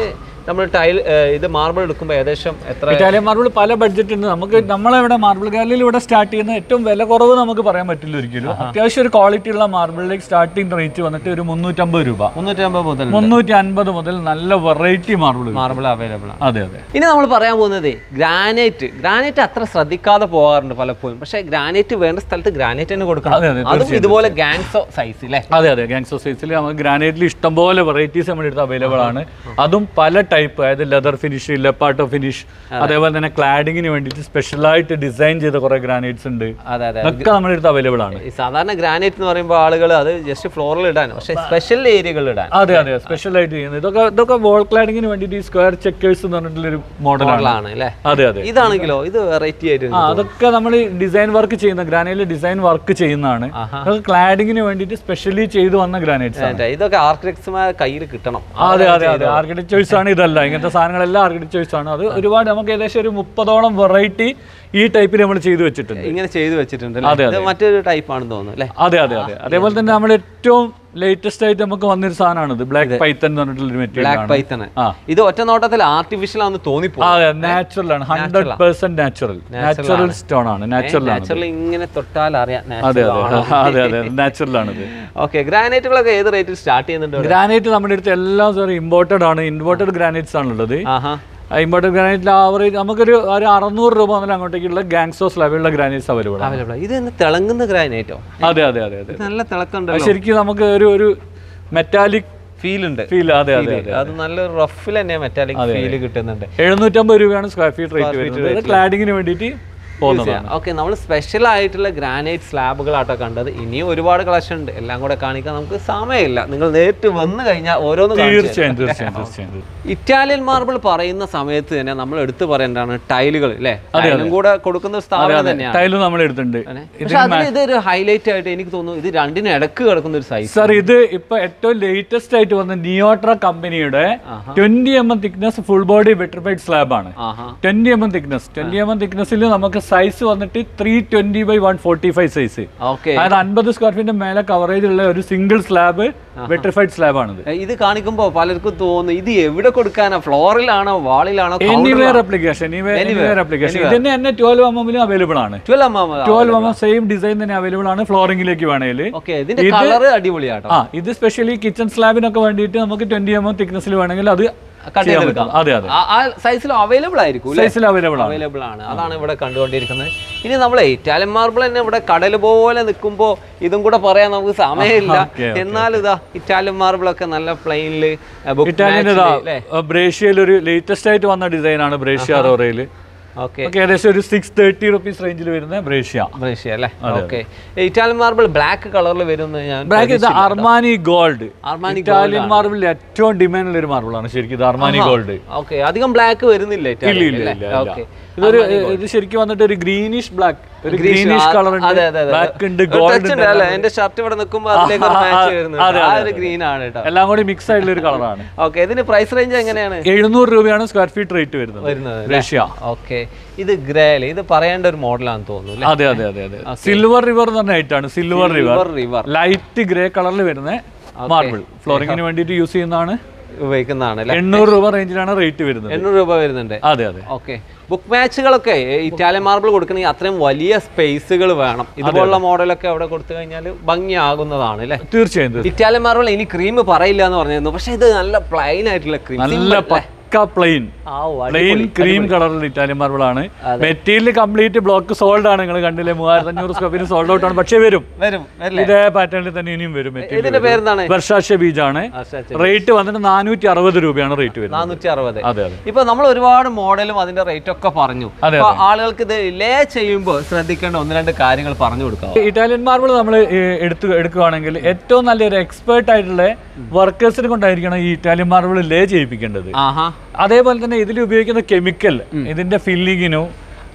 നമ്മൾ ടൈൽ ഇത് മാർബിൾ എടുക്കുമ്പോൾ ഏകദേശം എത്ര ഇറ്റാലിയൻ മാർബിൾ പല ബഡ്ജറ്റ് ഉണ്ട് നമുക്ക് നമ്മളിവിടെ മാർബിൾ ഗാലറിയിൽ ഇവിടെ സ്റ്റാർട്ട് ചെയ്യുന്ന ഏറ്റവും വില കുറവ് നമുക്ക് പറയാൻ പറ്റില്ല ഒരിക്കലും അത്യാവശ്യം ഒരു ക്വാളിറ്റി ഉള്ള മാർബിളിലേക്ക് സ്റ്റാർട്ടിംഗ് റേറ്റ് വന്നിട്ട് ഒരു മുന്നൂറ്റമ്പത് രൂപ മുന്നൂറ്റമ്പത് മുതൽ മുന്നൂറ്റി അൻപത് മുതൽ നല്ല വെറൈറ്റി മാർബിൾ മാർബിൾ അവൈലബിൾ ആണ് അതെ അതെ ഇനി നമ്മൾ പറയാൻ പോകുന്നത് ഗ്രാനൈറ്റ് ഗ്രാനൈറ്റ് അത്ര ശ്രദ്ധിക്കാതെ പോകാറുണ്ട് പലപ്പോഴും പക്ഷേ ഗ്രാനൈറ്റ് വേണ്ട സ്ഥലത്ത് ഗ്രാനൈറ്റ് തന്നെ കൊടുക്കണം അതെ, അതെ, അതും ഇതുപോലെ ഗാങ്സോ സൈസ് അല്ലേ അതെ അതെ ഗാങ്സ് സൈസിൽ നമുക്ക് ഗ്രാനൈറ്റിൽ ഇഷ്ടംപോലെ വെറൈറ്റീസ് നമ്മുടെ അടുത്ത് അവൈലബിൾ ആണ് അതും പല ടൈപ്പ് അതായത് ലെതർ ഫിനിഷ് ലെപ്പാട്ടോ ഫിനിഷ് അതേപോലെ തന്നെ ക്ലാഡിങ്ങിന് വേണ്ടിയിട്ട് സ്പെഷ്യലായിട്ട് ഡിസൈൻ ചെയ്ത കുറെ ഗ്രാനൈറ്റ്സ് ഉണ്ട് അതെ അതെ അതൊക്കെ നമ്മുടെ അടുത്ത് അവൈലബിൾ ആണ് ഈ സാധാരണ ഗ്രാനൈറ്റ് എന്ന് പറയുമ്പോൾ ആളുകൾ അത് ജസ്റ്റ് ഫ്ലോറിൽ ഇടാൻ പക്ഷേ സ്പെഷ്യൽ ഏരിയകളിൽ ഇടാൻ അതെ അതെ സ്പെഷ്യൽ ആയിട്ട് ചെയ്യുന്നത് ഇതൊക്കെ ഇതൊക്കെ വോൾ ക്ലാഡിങ്ങിന് വേണ്ടിയിട്ട് ഈ സ്ക്വയർ ചെക്കേഴ്സ് എന്ന് പറഞ്ഞിട്ടുള്ളൊരു മോഡലാണ് ആണ് അല്ലേ അതെ അതെ ഇതാണെങ്കിലോ ഇത് വെറൈറ്റി ആയിട്ട് ആ അതൊക്കെ നമ്മൾ ഡിസൈൻ വർക്ക് ചെയ്യുന്ന ഗ്രാനൈറ്റിൽ ഡിസൈൻ വർക്ക് ചെയ്യുന്നതാണ് അതൊക്കെ ക്ലാഡിങ്ങിന് വേണ്ടിയിട്ട് സ്പെഷ്യലി ചെയ്തു വന്ന ഗ്രാനൈറ്റ്സ് ആണ് മറ്റേ ഇതൊക്കെ ആർക്കിടെക്ട്സുമാർ കയ്യിൽ കിട്ടണം അതെ അതെ അതെ ആർക്കിടെക്ചേഴ്സ് ആണ് ഇതല്ല ഇങ്ങനത്തെ സാധനങ്ങളെല്ലാം ആർക്കിടെക്ചേഴ്സ് ആണ് അത് ഒരുപാട് നമുക്ക് ഏകദേശം ഒരു മുപ്പതോളം വെറൈറ്റി ഈ ടൈപ്പിൽ നമ്മൾ ചെയ്തു വെച്ചിട്ടുണ്ട് ഇങ്ങനെ ചെയ്തു വെച്ചിട്ടുണ്ട് അതെ, ഇത് മറ്റൊരു ടൈപ്പ് ആണെന്ന് തോന്നുന്നു അല്ലേ അതെ അതെ അതെ അതേപോലെ തന്നെ നമ്മൾ ഏറ്റവും ലേറ്റസ്റ്റ് ആയിട്ട് നമുക്ക് വന്നൊരു സാധനമാണ് ഇത് ബ്ലാക്ക് പൈത്തൻ എന്ന് പറഞ്ഞിട്ടുള്ള ഒരു മെറ്റീരിയൽ ബ്ലാക്ക് ആണ് പൈത്തണ് ആ. ഇത് ഒറ്റ നോട്ടത്തിൽ ആർട്ടിഫിഷ്യൽ ആണെന്ന് തോന്നിപ്പോ അതെ നാച്ചുറൽ ആണ് hundred percent natural natural stone ആണ് നാച്ചുറൽ ആണ് നാച്ചുറൽ ഇങ്ങനെ തൊട്ടാൽ അറിയാം അതെ അതെ അതെ അതെ നാച്ചുറൽ ആണ് ഇത് ഓക്കെ ഗ്രാനൈറ്റുകളൊക്കെ ഏത് റേറ്റിൽ സ്റ്റാർട്ട് ചെയ്യുന്നുണ്ട് ഇവിടെ? ഗ്രാനൈറ്റ് നമ്മുടെ അടുത്ത് എല്ലാം സോറി ഇമ്പോർട്ടഡ് ആണ് ഇമ്പോർട്ടഡ് ഗ്രാനൈറ്റ്സ് ആണുള്ളത് ആഹാ ഇമ്പോർട്ടഡ് ഗ്രാനൈറ്റിൽ ആവറേജ് നമുക്കൊരു ഒരു അറുന്നൂറ് രൂപ മുതൽ അങ്ങോട്ടേക്കുള്ള ഗാങ്സോസ് ലെവലുള്ള ഗ്രാനൈറ്റ്സ് അവൈലബിൾ ആണ് അവൈലബിൾ ഇത് തന്നെ തിളങ്ങുന്ന ഗ്രാനൈറ്റോ അതെ അതെ അതെ അതെ നല്ല തിളക്കമുണ്ട് അത് ശരിക്കും നമുക്ക് ഒരു ഒരു മെറ്റാലിക് ഫീൽ ഉണ്ട് ഫീൽ അതെ അതെ അതെ അത് നല്ല റഫിൽ തന്നെ മെറ്റാലിക് ഫീൽ കിട്ടുന്നുണ്ട് എഴുന്നൂറ്റമ്പത് രൂപയാണ് സ്ക്വയർ ഫീറ്റ് റേറ്റ് വരുന്നത് ക്ലാഡിങ്ങിന് വേണ്ടിയിട്ട് പോകുന്നതാണ് ഓക്കെ നമ്മൾ സ്പെഷ്യൽ ആയിട്ടുള്ള ഗ്രാനൈറ്റ് സ്ലാബുകളാട്ടോ കണ്ടത് ഇനിയും ഒരുപാട് കളക്ഷൻ ഉണ്ട് എല്ലാം കൂടെ കാണിക്കാൻ നമുക്ക് സമയമില്ല നിങ്ങൾ നേരിട്ട് വന്നു കഴിഞ്ഞാൽ ഓരോന്ന് കാണിച്ചു തരാം. തീർച്ചയായും തീർച്ചയായും തീർച്ചയായും ഇറ്റാലിയൻ മാർബിൾ പറയുന്ന സമയത്ത് തന്നെ നമ്മൾ എടുത്തു പറയേണ്ടതാണ് ടൈലുകൾ അല്ലേ ടൈലും കൂടെ കൊടുക്കുന്ന ഒരു സ്ഥാപനം തന്നെയാണ് ടൈലും നമ്മൾ എടുത്തിട്ടുണ്ട് പക്ഷെ അതിന് ഇതൊരു ഹൈലൈറ്റ് ആയിട്ട് എനിക്ക് തോന്നുന്നു ഇത് രണ്ടിനും ഇടക്ക് കിടക്കുന്ന ഒരു സൈസ് സർ ഇത് ഇപ്പൊ ഏറ്റവും ലേറ്റസ്റ്റ് ആയിട്ട് വന്ന നിയോട്ര കമ്പനിയുടെ twenty M M thickness full body vitrified slab ആണ് ആഹാ twenty M M thickness twenty M M തിക്നെസ്സിൽ നമുക്ക് സൈസ് വന്നിട്ട് three twenty by one forty five size okay അതായത് അൻപത് സ്ക്വയർ ഫീറ്റിന്റെ മേലെ കവറേജ് ഉള്ള ഒരു സിംഗിൾ സ്ലാബ് വെട്രിഫൈഡ് സ്ലാബ് ആണിത് ഇത് കാണിക്കുമ്പോ പലർക്കും തോന്നുന്നു ഇത് എവിടെ കൊടുക്കാനാ ഫ്ലോറിലാണോ വാളിലാണോ എനിവേർ അപ്ലിക്കേഷൻ എനിവേർ അപ്ലിക്കേഷൻ ഇതിന്റെ തന്നെ ട്വൽവ് എം എമ്മിലും അവൈലബിൾ ആണ് twelve M twelve M M same design തന്നെ അവൈലബിൾ ആണ് ഫ്ലോറിംഗിലേക്ക് വേണേൽ ഓക്കെ ഇതിന്റെ കളർ അടിപൊളിയാട്ടോ ആ ഇത് സ്പെഷ്യലി കിച്ചൺ സ്ലാബിനൊക്കെ വേണ്ടിയിട്ട് നമുക്ക് ട്വന്റി എം എം തിക്നെസ്സിൽ വേണമെങ്കിൽ അത് കട്ട് ചെയ്യാൻ ചെയ്തെടുക്കാം പറ്റും. അതെ അതെ ആ- ആ സൈസിൽ അവൈലബിൾ ആയിരിക്കും സൈസിൽ അവൈലബിൾ ആണ് അവൈലബിൾ ആണ് അതാണ് ഇവിടെ കണ്ടുകൊണ്ടിരിക്കുന്നത് ഇനി നമ്മളെ ഇറ്റാലിയൻ മാർബിൾ തന്നെ ഇവിടെ കടൽ പോലെ നിൽക്കുമ്പോൾ ഇതും കൂടെ പറയാൻ നമുക്ക് സമയമില്ല Okay, okay. എന്നാലും ഇതാ ഇറ്റാലിയൻ മാർബിൾ ഒക്കെ നല്ല പ്ലെയിനില് ഇറ്റാലിയൻ ഇതാ ബ്രേഷ്യയിൽ ഒരു ലേറ്റസ്റ്റ് ആയിട്ട് വന്ന ഡിസൈൻ ആണ് ബ്രേഷ്യ അറോറയിൽ ഓക്കെ ഒക്കെ ഏകദേശം ഒരു സിക്സ് തേർട്ടി റുപ്പീസ് റേഞ്ചിൽ വരുന്ന ബ്രേഷ്യ ബ്രേഷ്യ അല്ലേ ഓക്കെ ഇറ്റാലിയൻ മാർബിൾ ബ്ലാക്ക് കളറിൽ വരുമെന്ന് ഞാൻ ബ്രാക്ക് ഇത് Armani gold Armani Italian marble ഏറ്റവും ഡിമാൻഡ് ഉള്ള ഒരു മാർബിൾ ആണ് ശരിക്കും ഇത് അർമാനി ഗോൾഡ് ഓക്കെ അധികം ബ്ലാക്ക് വരുന്നില്ല ഇല്ല ഇറ്റാലിയൻ ഇല്ല അല്ലേ ഇല്ല ഇല്ല. ഓക്കെ ഇതൊരു ഇത് ശരിക്കും വന്നിട്ട് ഒരു ഗ്രീനിഷ് ബ്ലാക്ക് ഒരു ഗ്രീനിഷ് കളർ ഉണ്ട് അതെ അതെ അതെ ബ്ലാക്ക് ഉണ്ട് ഒരു ഗോൾഡ് touch ഉണ്ട് അല്ലേ എന്റെ ഷർട്ട് ഇവിടെ നിൽക്കുമ്പോൾ അതിലേക്ക് ഒരു ആ, മാച്ച് ആ, വരുന്നുണ്ട് അതെ, ആ അതെ, ഒരു ഗ്രീൻ ആണ് കേട്ടോ എല്ലാം കൂടി മിക്സ് ആയിട്ടുള്ള ഒരു കളറാണ് ഓക്കെ ഇതിന് പ്രൈസ് റേഞ്ച് എങ്ങനെയാണ് എഴുന്നൂറ് രൂപയാണ് സ്ക്വയർ ഫീറ്റ് റേറ്റ് വരുന്നത് വരുന്നത് റഷ്യ ഓക്കെ ഇത് ഗ്രേല് ഇത് പറയേണ്ട ഒരു മോഡലാണെന്ന് തോന്നുന്നു അല്ലേ അതെ അതെ അതെ അതെ സിൽവർ റിവർ എന്ന് പറഞ്ഞ ഐറ്റാണ് silver river river light grey കളറിൽ വരുന്ന മാർബിൾ ഫ്ലോറിങ്ങിന് വേണ്ടിയിട്ട് യൂസ് ചെയ്യുന്നതാണ് ഉപയോഗിക്കുന്നതാണ് അല്ലേ എണ്ണൂറ് രൂപ റേഞ്ചിലാണ് റേറ്റ് വരുന്നത് എണ്ണൂറ് രൂപ വരുന്നുണ്ട് അതെ അതെ ഓക്കെ ബുക്ക് മാച്ചുകളൊക്കെ ഇറ്റാലിയൻ മാർബിൾ കൊടുക്കണമെങ്കിൽ അത്രയും വലിയ സ്പേസുകൾ വേണം ഇതുപോലുള്ള മോഡലൊക്കെ അവിടെ കൊടുത്തു കഴിഞ്ഞാൽ ഭംഗിയാകുന്നതാണ് അല്ലേ തീർച്ചയായും തീർച്ചയായും. ഇറ്റാലിയൻ മാർബിൾ ഇനി ക്രീം പറയില്ല എന്ന് പറഞ്ഞിരുന്നു പക്ഷെ ഇത് നല്ല പ്ലെയിൻ ആയിട്ടുള്ള ക്രീം നല്ല പക്ക പ്ലെയിൻ പ്ലെയിൻ ക്രീം കളറിൽ ഇറ്റാലിയൻ മാർബിൾ ആണ് മെറ്റീരിയൽ കംപ്ലീറ്റ് ബ്ലോക്ക് സോൾഡ് ആണ് നിങ്ങൾ കണ്ടില്ലേ മൂവായിരത്തി അഞ്ഞൂറ് സ്ക്വയർ സോൾഡ് ഔട്ട് ആണ് പക്ഷേ വരും വരും വരില്ലേ ഇതേ പാറ്റേണിൽ തന്നെ ഇനിയും വരും മെറ്റീരിയൽ ഇതിന്റെ പേരെന്താണ് വർഷാശ ബീജാണ് റേറ്റ് വന്നിട്ട് നാനൂറ്റി അറുപത് രൂപയാണ് റേറ്റ് വരുന്നത് നാനൂറ്റി അറുപത് അതെ അതെ ഇപ്പൊ നമ്മൾ ഒരുപാട് മോഡലും അതിന്റെ റേറ്റ് ഒക്കെ പറഞ്ഞു അതെ, അപ്പൊ ആളുകൾക്ക് ഇത് ലേ ചെയ്യുമ്പോൾ ശ്രദ്ധിക്കേണ്ട ഒന്ന് രണ്ട് കാര്യങ്ങൾ പറഞ്ഞു കൊടുക്കാം ഇറ്റാലിയൻ മാർബിൾ നമ്മൾ എടുത്ത് എടുക്കുകയാണെങ്കിൽ ഏറ്റവും നല്ലൊരു എക്സ്പേർട്ട് ആയിട്ടുള്ള വർക്കേഴ്സിനെ കൊണ്ടായിരിക്കണം ഈ ഇറ്റാലിയൻ മാർബിൾ ലേ ചെയ്യിപ്പിക്കേണ്ടത് ആഹാ അതേപോലെ തന്നെ ഇതിൽ ഉപയോഗിക്കുന്ന കെമിക്കൽ ഇതിന്റെ ഫില്ലിങ്ങിനും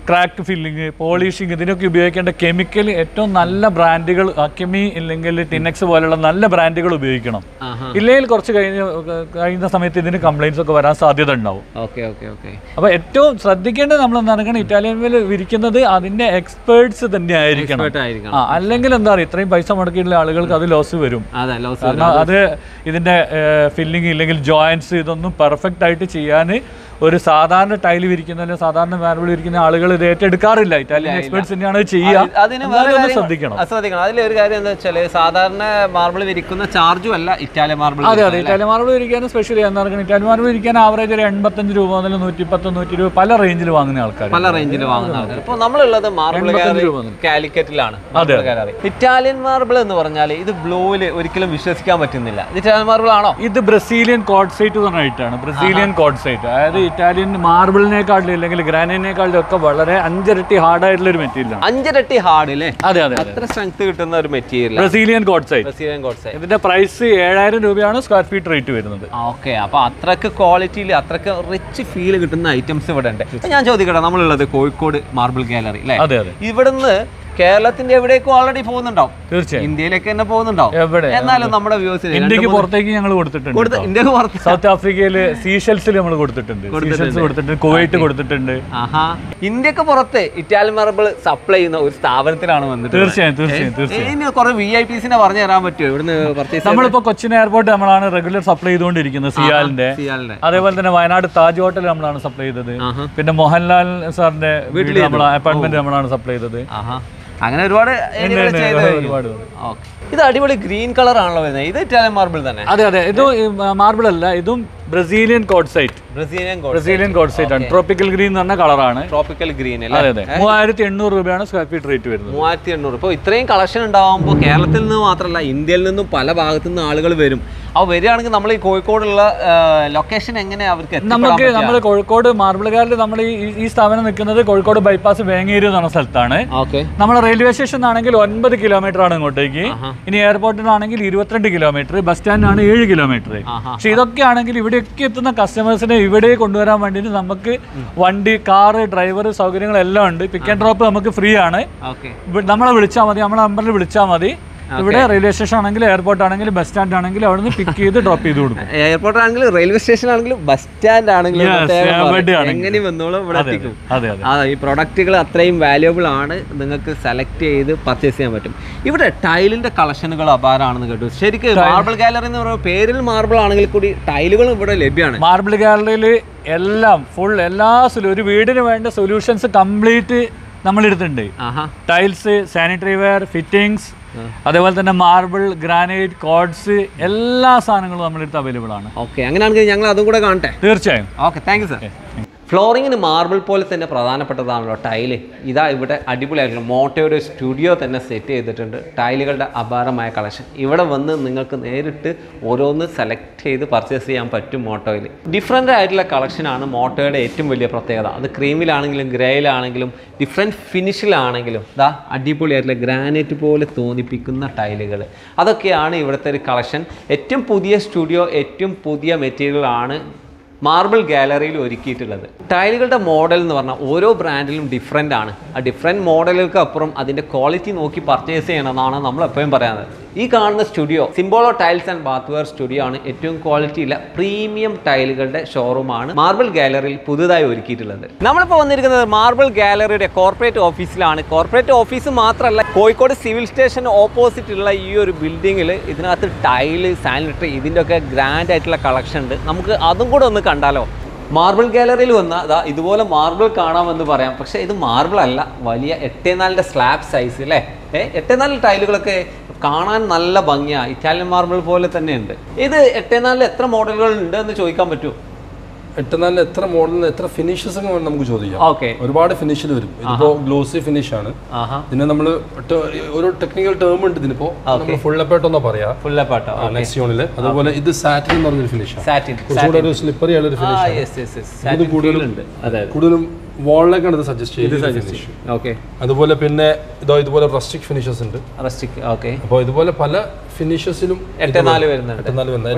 ക്രാക്ക് ഫില്ലിങ് പോളിഷിങ് ഇതിനൊക്കെ ഉപയോഗിക്കേണ്ട കെമിക്കൽ ഏറ്റവും നല്ല ബ്രാൻഡുകൾ അക്കമി ഇല്ലെങ്കിൽ ടിനെക്സ് പോലുള്ള നല്ല ബ്രാൻഡുകൾ ഉപയോഗിക്കണം ആഹാ ഇല്ലെങ്കിൽ കുറച്ച് കഴിഞ്ഞ കഴിയുന്ന സമയത്ത് ഇതിന് കംപ്ലൈൻസ് ഒക്കെ വരാൻ സാധ്യത ഉണ്ടാവും ഓക്കെ ഓക്കെ ഓക്കെ അപ്പൊ ഏറ്റവും ശ്രദ്ധിക്കേണ്ടത് നമ്മൾ എന്താണ് ഇറ്റാലിയൻ വേൽ വിരിക്കുന്നത് അതിന്റെ എക്സ്പേർട്സ് തന്നെ ആയിരിക്കണം ആയിരിക്കണം ആ അല്ലെങ്കിൽ എന്താ പറയുക ഇത്രയും പൈസ മുടക്കിയിട്ടുള്ള ആളുകൾക്ക് അത് ലോസ് വരും അതെ ലോസ് കാരണം അത് ഇതിന്റെ ഫില്ലിങ് ഇല്ലെങ്കിൽ ജോയിന്റ്സ് ഇതൊന്നും പെർഫെക്റ്റ് ആയിട്ട് ചെയ്യാൻ ഒരു സാധാരണ ടൈൽ വിരിക്കുന്ന അല്ലെങ്കിൽ സാധാരണ മാർബിൾ വിരിക്കുന്ന ആളുകൾ ഇത് ഏറ്റെടുക്കാറില്ല ഇറ്റാലിയൻ എക്സ്പേർട്സ് തന്നെയാണ് അത് ചെയ്യുക അതിന് എന്നാലും വേറെ ഒന്ന് കാര്യം- ശ്രദ്ധിക്കണം ആ, ശ്രദ്ധിക്കണം അതിൽ ഒരു കാര്യം എന്താ വെച്ചാല് സാധാരണ മാർബിൾ വിരിക്കുന്ന ചാർജും അല്ല ഇറ്റാലിയൻ മാർബിൾ അതെ അതെ ഇറ്റാലിയൻ മാർബിൾ വിരിക്കാൻ സ്പെഷ്യലി എന്താ പറയുക ഇറ്റാലിയൻ മാർബിൾ വിരിക്കാൻ ആവറേജ് ഒരു എൺപത്തഞ്ച് രൂപ മുതൽ നൂറ്റിപ്പത്ത് നൂറ്റി രൂപ പല റേഞ്ചിൽ വാങ്ങുന്ന ആൾക്കാർ പല റേഞ്ചിൽ വാങ്ങുന്ന ആൾക്കാർ ഇപ്പോൾ നമ്മളുള്ളത് മാർബിൾ എൺപത്തഞ്ച് രൂപ മുതൽ. കാലിക്കറ്റിലാണ് അതെ. ഇറ്റാലിയൻ മാർബിൾ എന്ന് പറഞ്ഞാൽ ഇത് ബ്ലൂവിൽ ഒരിക്കലും വിശ്വസിക്കാൻ പറ്റുന്നില്ല ഇത് ഇറ്റാലിയൻ മാർബിൾ ആണോ ഇത് ബ്രസീലിയൻ കോഡ് സൈറ്റ് എന്ന് പറഞ്ഞിട്ടാണ് ബ്രസീലിയൻ കോഡ് സൈറ്റ് അതായത് ഇറ്റാലിയൻ മാർബിളിനേക്കാളും അല്ലെങ്കിൽ ഗ്രാനൈറ്റിനേക്കാളും ഒക്കെ വളരെ അഞ്ചിരട്ടി ഹാർഡ് ആയിട്ടുള്ള ഒരു മെറ്റീരിയൽ ആണ് അഞ്ചിരട്ടി ഹാർഡ് അല്ലേ അതെ അതെ അതെ അത്ര സ്ട്രെങ്ത് കിട്ടുന്ന ഒരു material Brazilian quartzite Brazilian കോട്സെ ഇതിന്റെ പ്രൈസ് ഏഴായിരം രൂപയാണ് സ്ക്വയർ ഫീറ്റ് റേറ്റ് വരുന്നത് ഓക്കെ അപ്പൊ അത്രക്ക് ക്വാളിറ്റിയിൽ അത്രക്ക് റിച്ച് ഫീൽ കിട്ടുന്ന ഐറ്റംസ് ഇവിടെ ഉണ്ട് അപ്പൊ ഞാൻ ചോദിക്കട്ടെ നമ്മളുള്ളത് കോഴിക്കോട് മാർബിൾ ഗാലറി അല്ലേ അതെ അതെ ഇവിടുന്ന് കേരളത്തിന്റെ എവിടേക്കും ഓൾറെഡി പോകുന്നുണ്ടാവും തീർച്ചയായും ഇന്ത്യയിലേക്ക് തന്നെ പോകുന്നുണ്ടാവും എവിടെ എന്നാലും നമ്മുടെ വ്യൂസിന് ഇന്ത്യക്ക് പുറത്തേക്ക് ഞങ്ങൾ കൊടുത്തിട്ടുണ്ട് കൊടുത്ത് കേട്ടോ. ഇന്ത്യക്ക് പുറത്ത് സൗത്ത് ആഫ്രിക്കയിൽ സീഷെൽസിൽ നമ്മൾ കൊടുത്തിട്ടുണ്ട് സീഷെൽസ് കൊടുത്തിട്ടുണ്ട് കുവൈറ്റ് കൊടുത്തിട്ടുണ്ട് ആഹാ ഇന്ത്യക്ക് പുറത്ത് ഇറ്റാലിയൻ മാർബിൾ സപ്ലൈ ചെയ്യുന്ന ഒരു സ്ഥാപനത്തിലാണ് വന്നിട്ട് തീർച്ചയായും തീർച്ചയായും തീർച്ചയായും ഇനി കുറെ വി ഐ പിസിനെ പറഞ്ഞു തരാൻ പറ്റുമോ ഇവിടുന്ന് പർച്ചേസ് നമ്മളിപ്പോ കൊച്ചിൻ എയർപോർട്ട് നമ്മളാണ് റെഗുലർ സപ്ലൈ ചെയ്തുകൊണ്ടിരിക്കുന്നത് സിയാലിന്റെ ചെയ്യാറുണ്ട് അതേപോലെ തന്നെ വയനാട് താജ് ഹോട്ടൽ നമ്മളാണ് സപ്ലൈ ചെയ്തത് ആഹാ. പിന്നെ മോഹൻലാൽ സാറിന്റെ വീട്ടിൽ നമ്മൾ അപ്പാർട്ട്മെന്റ് നമ്മളാണ് സപ്ലൈ ചെയ്തത് ആഹാ അങ്ങനെ ഒരുപാട് ഏരിയകൾ ഉണ്ട്, ചെയ്ത് ഉണ്ട്, കഴിഞ്ഞു. ഒരുപാട് Okay. ഇത് അടിപൊളി ഗ്രീൻ കളർ ആണല്ലോ വരുന്നത് ഇത് ഇറ്റാലിയൻ മാർബിൾ തന്നെ അതെ അതെ ഇത് മാർബിൾ അല്ല ഇതും Brazilian quartzite Brazilian Brazilian quartzite ആണ് ട്രോപ്പിക്കൽ ഗ്രീൻ എന്ന് പറഞ്ഞ കളറാണ് ട്രോപ്പിക്കൽ ഗ്രീൻ അതെ അല്ലേ അതെ മൂവായിരത്തി എണ്ണൂറ് രൂപയാണ് സ്ക്വയർ ഫീറ്റ് റേറ്റ് വരുന്നത് മൂവായിരത്തി എണ്ണൂറ് ഇപ്പോൾ ഇത്രയും കളക്ഷൻ ഉണ്ടാകുമ്പോൾ കേരളത്തിൽ നിന്ന് മാത്രമല്ല ഇന്ത്യയിൽ നിന്നും പല ഭാഗത്തു നിന്ന് ആളുകൾ വരും അപ്പോൾ വരികയാണെങ്കിൽ നമ്മൾ ഈ കോഴിക്കോടുള്ള ലൊക്കേഷൻ എങ്ങനെ അവർക്ക് എത്തിപ്പെടാൻ നമുക്ക് പറ്റുക? നമ്മൾ കോഴിക്കോട് മാർബിളുകാരിൽ നമ്മൾ ഈ ഈ സ്ഥാപനം നിൽക്കുന്നത് കോഴിക്കോട് ബൈപ്പാസ് വേങ്ങേരി എന്ന് പറഞ്ഞ സ്ഥലത്താണ് ഓക്കെ നമ്മൾ റെയിൽവേ സ്റ്റേഷൻ ആണെങ്കിൽ ഒൻപത് കിലോമീറ്റർ ആണ് ഇങ്ങോട്ടേക്ക് ആഹാ. ഇനി എയർപോർട്ടിനാണെങ്കിൽ ഇരുപത്തിരണ്ട് കിലോമീറ്റർ ബസ് സ്റ്റാൻഡിനാണ് ഏഴ് കിലോമീറ്റർ ആഹാ. പക്ഷെ ഇതൊക്കെ ആണെങ്കിൽ ഇവിടെയൊക്കെ എത്തുന്ന കസ്റ്റമേഴ്സിനെ ഇവിടെ കൊണ്ടുവരാൻ വേണ്ടിയിട്ട് നമുക്ക് വണ്ടി കാറ് ഡ്രൈവർ സൗകര്യങ്ങളെല്ലാം ഉണ്ട് പിക്ക് ആൻഡ് ഡ്രോപ്പ് നമുക്ക് ഫ്രീ ആണ് ഓക്കെ വി- നമ്മളെ വിളിച്ചാൽ മതി നമ്മളെ നമ്പറിൽ വിളിച്ചാൽ മതി ഇവിടെ റെയിൽവേ സ്റ്റേഷൻ ആണെങ്കിൽ എയർപോർട്ട് ആണെങ്കിൽ ബസ് സ്റ്റാൻഡ് ആണെങ്കിൽ അവിടുന്ന് പിക്ക് ചെയ്ത് ഡ്രോപ്പ് ചെയ്ത് കൊടുക്കും എയർപോർട്ട് ആണെങ്കിലും റെയിൽവേ സ്റ്റേഷൻ ആണെങ്കിലും ബസ് സ്റ്റാൻഡ് ആണെങ്കിലും Yes, പ്രത്യേകം എവിടെ പറയും. ആണെങ്കിലും. എങ്ങനെ വന്നോളും ഇവിടെ അതെ എത്തിക്കും അതെ അതെ ആ ഈ പ്രൊഡക്റ്റുകൾ അത്രയും വാല്യുബിൾ ആണ് നിങ്ങൾക്ക് സെലക്ട് ചെയ്ത് പർച്ചേസ് ചെയ്യാൻ പറ്റും ഇവിടെ ടൈലിന്റെ കളക്ഷനുകൾ അപാരമാണെന്ന് കേട്ടു ശരിക്കും മാർബിൾ ഗാലറി എന്ന് പറയുന്ന പേരിൽ മാർബിൾ ആണെങ്കിൽ കൂടി ടൈലുകളും ഇവിടെ ലഭ്യമാണ് മാർബിൾ ഗാലറിയിൽ എല്ലാം ഫുൾ എല്ലാ സൊലൂ ഒരു വീടിന് വേണ്ട സൊല്യൂഷൻസ് കംപ്ലീറ്റ് നമ്മൾ എടുത്തിട്ടുണ്ട് ആഹാ ടൈൽസ് സാനിറ്ററി വെയർ ഫിറ്റിംഗ്സ് അതേപോലെ തന്നെ മാർബിൾ ഗ്രാനൈറ്റ് കോഡ്സ് എല്ലാ സാധനങ്ങളും നമ്മളെടുത്ത് അവൈലബിൾ ആണ് ഓക്കെ അങ്ങനെയാണെങ്കിൽ ഞങ്ങൾ അതും കൂടെ കാണട്ടെ തീർച്ചയായും ഓക്കെ താങ്ക് യു സർ ഫ്ലോറിങ്ങിന് മാർബിൾ പോലെ തന്നെ പ്രധാനപ്പെട്ടതാണല്ലോ ടൈല് ഇതാ ഇവിടെ അടിപൊളിയായിട്ടുള്ള മോട്ടോയുടെ സ്റ്റുഡിയോ തന്നെ സെറ്റ് ചെയ്തിട്ടുണ്ട് ടൈലുകളുടെ അപാരമായ കളക്ഷൻ ഇവിടെ വന്ന് നിങ്ങൾക്ക് നേരിട്ട് ഓരോന്ന് സെലക്ട് ചെയ്ത് പർച്ചേസ് ചെയ്യാൻ പറ്റും മോട്ടോയിൽ ഡിഫറെൻ്റ് ആയിട്ടുള്ള കളക്ഷനാണ് മോട്ടോയുടെ ഏറ്റവും വലിയ പ്രത്യേകത അത് ക്രീമിലാണെങ്കിലും ഗ്രേയിലാണെങ്കിലും ഡിഫറെൻറ്റ് ഫിനിഷിലാണെങ്കിലും ഇതാ അടിപൊളിയായിട്ടുള്ള ഗ്രാനൈറ്റ് പോലെ തോന്നിപ്പിക്കുന്ന ടൈലുകൾ അതൊക്കെയാണ് ഇവിടുത്തെ ഒരു കളക്ഷൻ ഏറ്റവും പുതിയ സ്റ്റുഡിയോ ഏറ്റവും പുതിയ മെറ്റീരിയലാണ് മാർബിൾ ഗാലറിയിൽ ഒരുക്കിയിട്ടുള്ളത് ടൈലുകളുടെ മോഡൽ എന്ന് പറഞ്ഞാൽ ഓരോ ബ്രാൻഡിലും ഡിഫറെൻ്റ് ആണ് ആ ഡിഫറെൻറ്റ് മോഡലുകൾക്ക് അപ്പുറം അതിൻ്റെ ക്വാളിറ്റി നോക്കി പർച്ചേസ് ചെയ്യണമെന്നാണ് നമ്മൾ എപ്പോഴും പറയുന്നത് ഈ കാണുന്ന സ്റ്റുഡിയോ സിംബോളോ ടൈൽസ് ആൻഡ് ബാത്ത്വെയർ സ്റ്റുഡിയോ ആണ് ഏറ്റവും ക്വാളിറ്റിയുള്ള പ്രീമിയം ടൈലുകളുടെ ഷോറൂമാണ് മാർബിൾ ഗാലറിയിൽ പുതുതായി ഒരുക്കിയിട്ടുള്ളത് നമ്മളിപ്പോൾ വന്നിരിക്കുന്നത് മാർബിൾ ഗാലറിയുടെ കോർപ്പറേറ്റ് ഓഫീസിലാണ് കോർപ്പറേറ്റ് ഓഫീസ് മാത്രമല്ല കോഴിക്കോട് സിവിൽ സ്റ്റേഷൻ ഓപ്പോസിറ്റ് ഉള്ള ഈ ഒരു ബിൽഡിങ്ങിൽ ഇതിനകത്ത് ടൈല് സാനിറ്ററി ഇതിൻ്റെ ഒക്കെ ഗ്രാൻഡ് ആയിട്ടുള്ള കളക്ഷൻ ഉണ്ട് നമുക്ക് അതും കൂടെ ഒന്ന് കണ്ടാലോ മാർബിൾ ഗാലറിയിൽ വന്ന അതാ ഇതുപോലെ മാർബിൾ കാണാമെന്ന് പറയാം പക്ഷേ ഇത് മാർബിൾ അല്ല വലിയ എട്ടേ നാലിൻ്റെ സ്ലാബ് സൈസ് അല്ലേ ഏ എട്ടേ നാല് ടൈലുകളൊക്കെ കാണാൻ നല്ല ഭംഗിയാണ് ഇറ്റാലിയൻ മാർബിൾ പോലെ തന്നെ ഉണ്ട് ഇത് എട്ടേ നാലിൽ എത്ര മോഡലുകൾ ഉണ്ട് എന്ന് ചോദിക്കാൻ പറ്റുമോ എട്ട് നാലിൽ എത്ര മോഡലിന് എത്ര ഫിനിഷസ് നമുക്ക് ചോദിക്കാം ഓക്കെ ഒരുപാട് ഫിനിഷിൽ വരും ഇതിപ്പോ ഗ്ലോസി ഫിനിഷ് ആണ് ആഹാ ഇതിനെ നമ്മൾ ഒരു ടെക്നിക്കൽ ടേം ഉണ്ട് ഇതിനിപ്പോ നമ്മൾ ഫുൾ അപ്പായിട്ടൊന്നാ പറയാ ഫുള്ള പാട്ടോ നെക്സ്റ്റ് യൂണില് അതുപോലെ ഇത് സാറ്റിൻ എന്ന് പറഞ്ഞൊരു ഫിനിഷാണ് സാറ്റിൻ കുറച്ചുകൂടെ ഒരു സ്ലിപ്പറി ആയുള്ള ഒരു ആ finish yes yes yes satin കൂടുതലും- ഉണ്ട് അതെ അതെ കൂടുതലും വാളിലേക്കാണ് ഇത് സജസ്റ്റ് ചെയ്യുന്നത് ഫിനിഷ് ഓക്കെ അതുപോലെ പിന്നെ ഇതോ ഇതുപോലെ റസ്റ്റിക് ഫിനിഷസ് ഉണ്ട് റസ്റ്റിക് ഓക്കെ അപ്പോൾ ഇതുപോലെ പല ഫിനിഷസിലും എട്ട് നാല് വരുന്നുണ്ട് എട്ട് നാല് വരുന്നത് എല്ലാ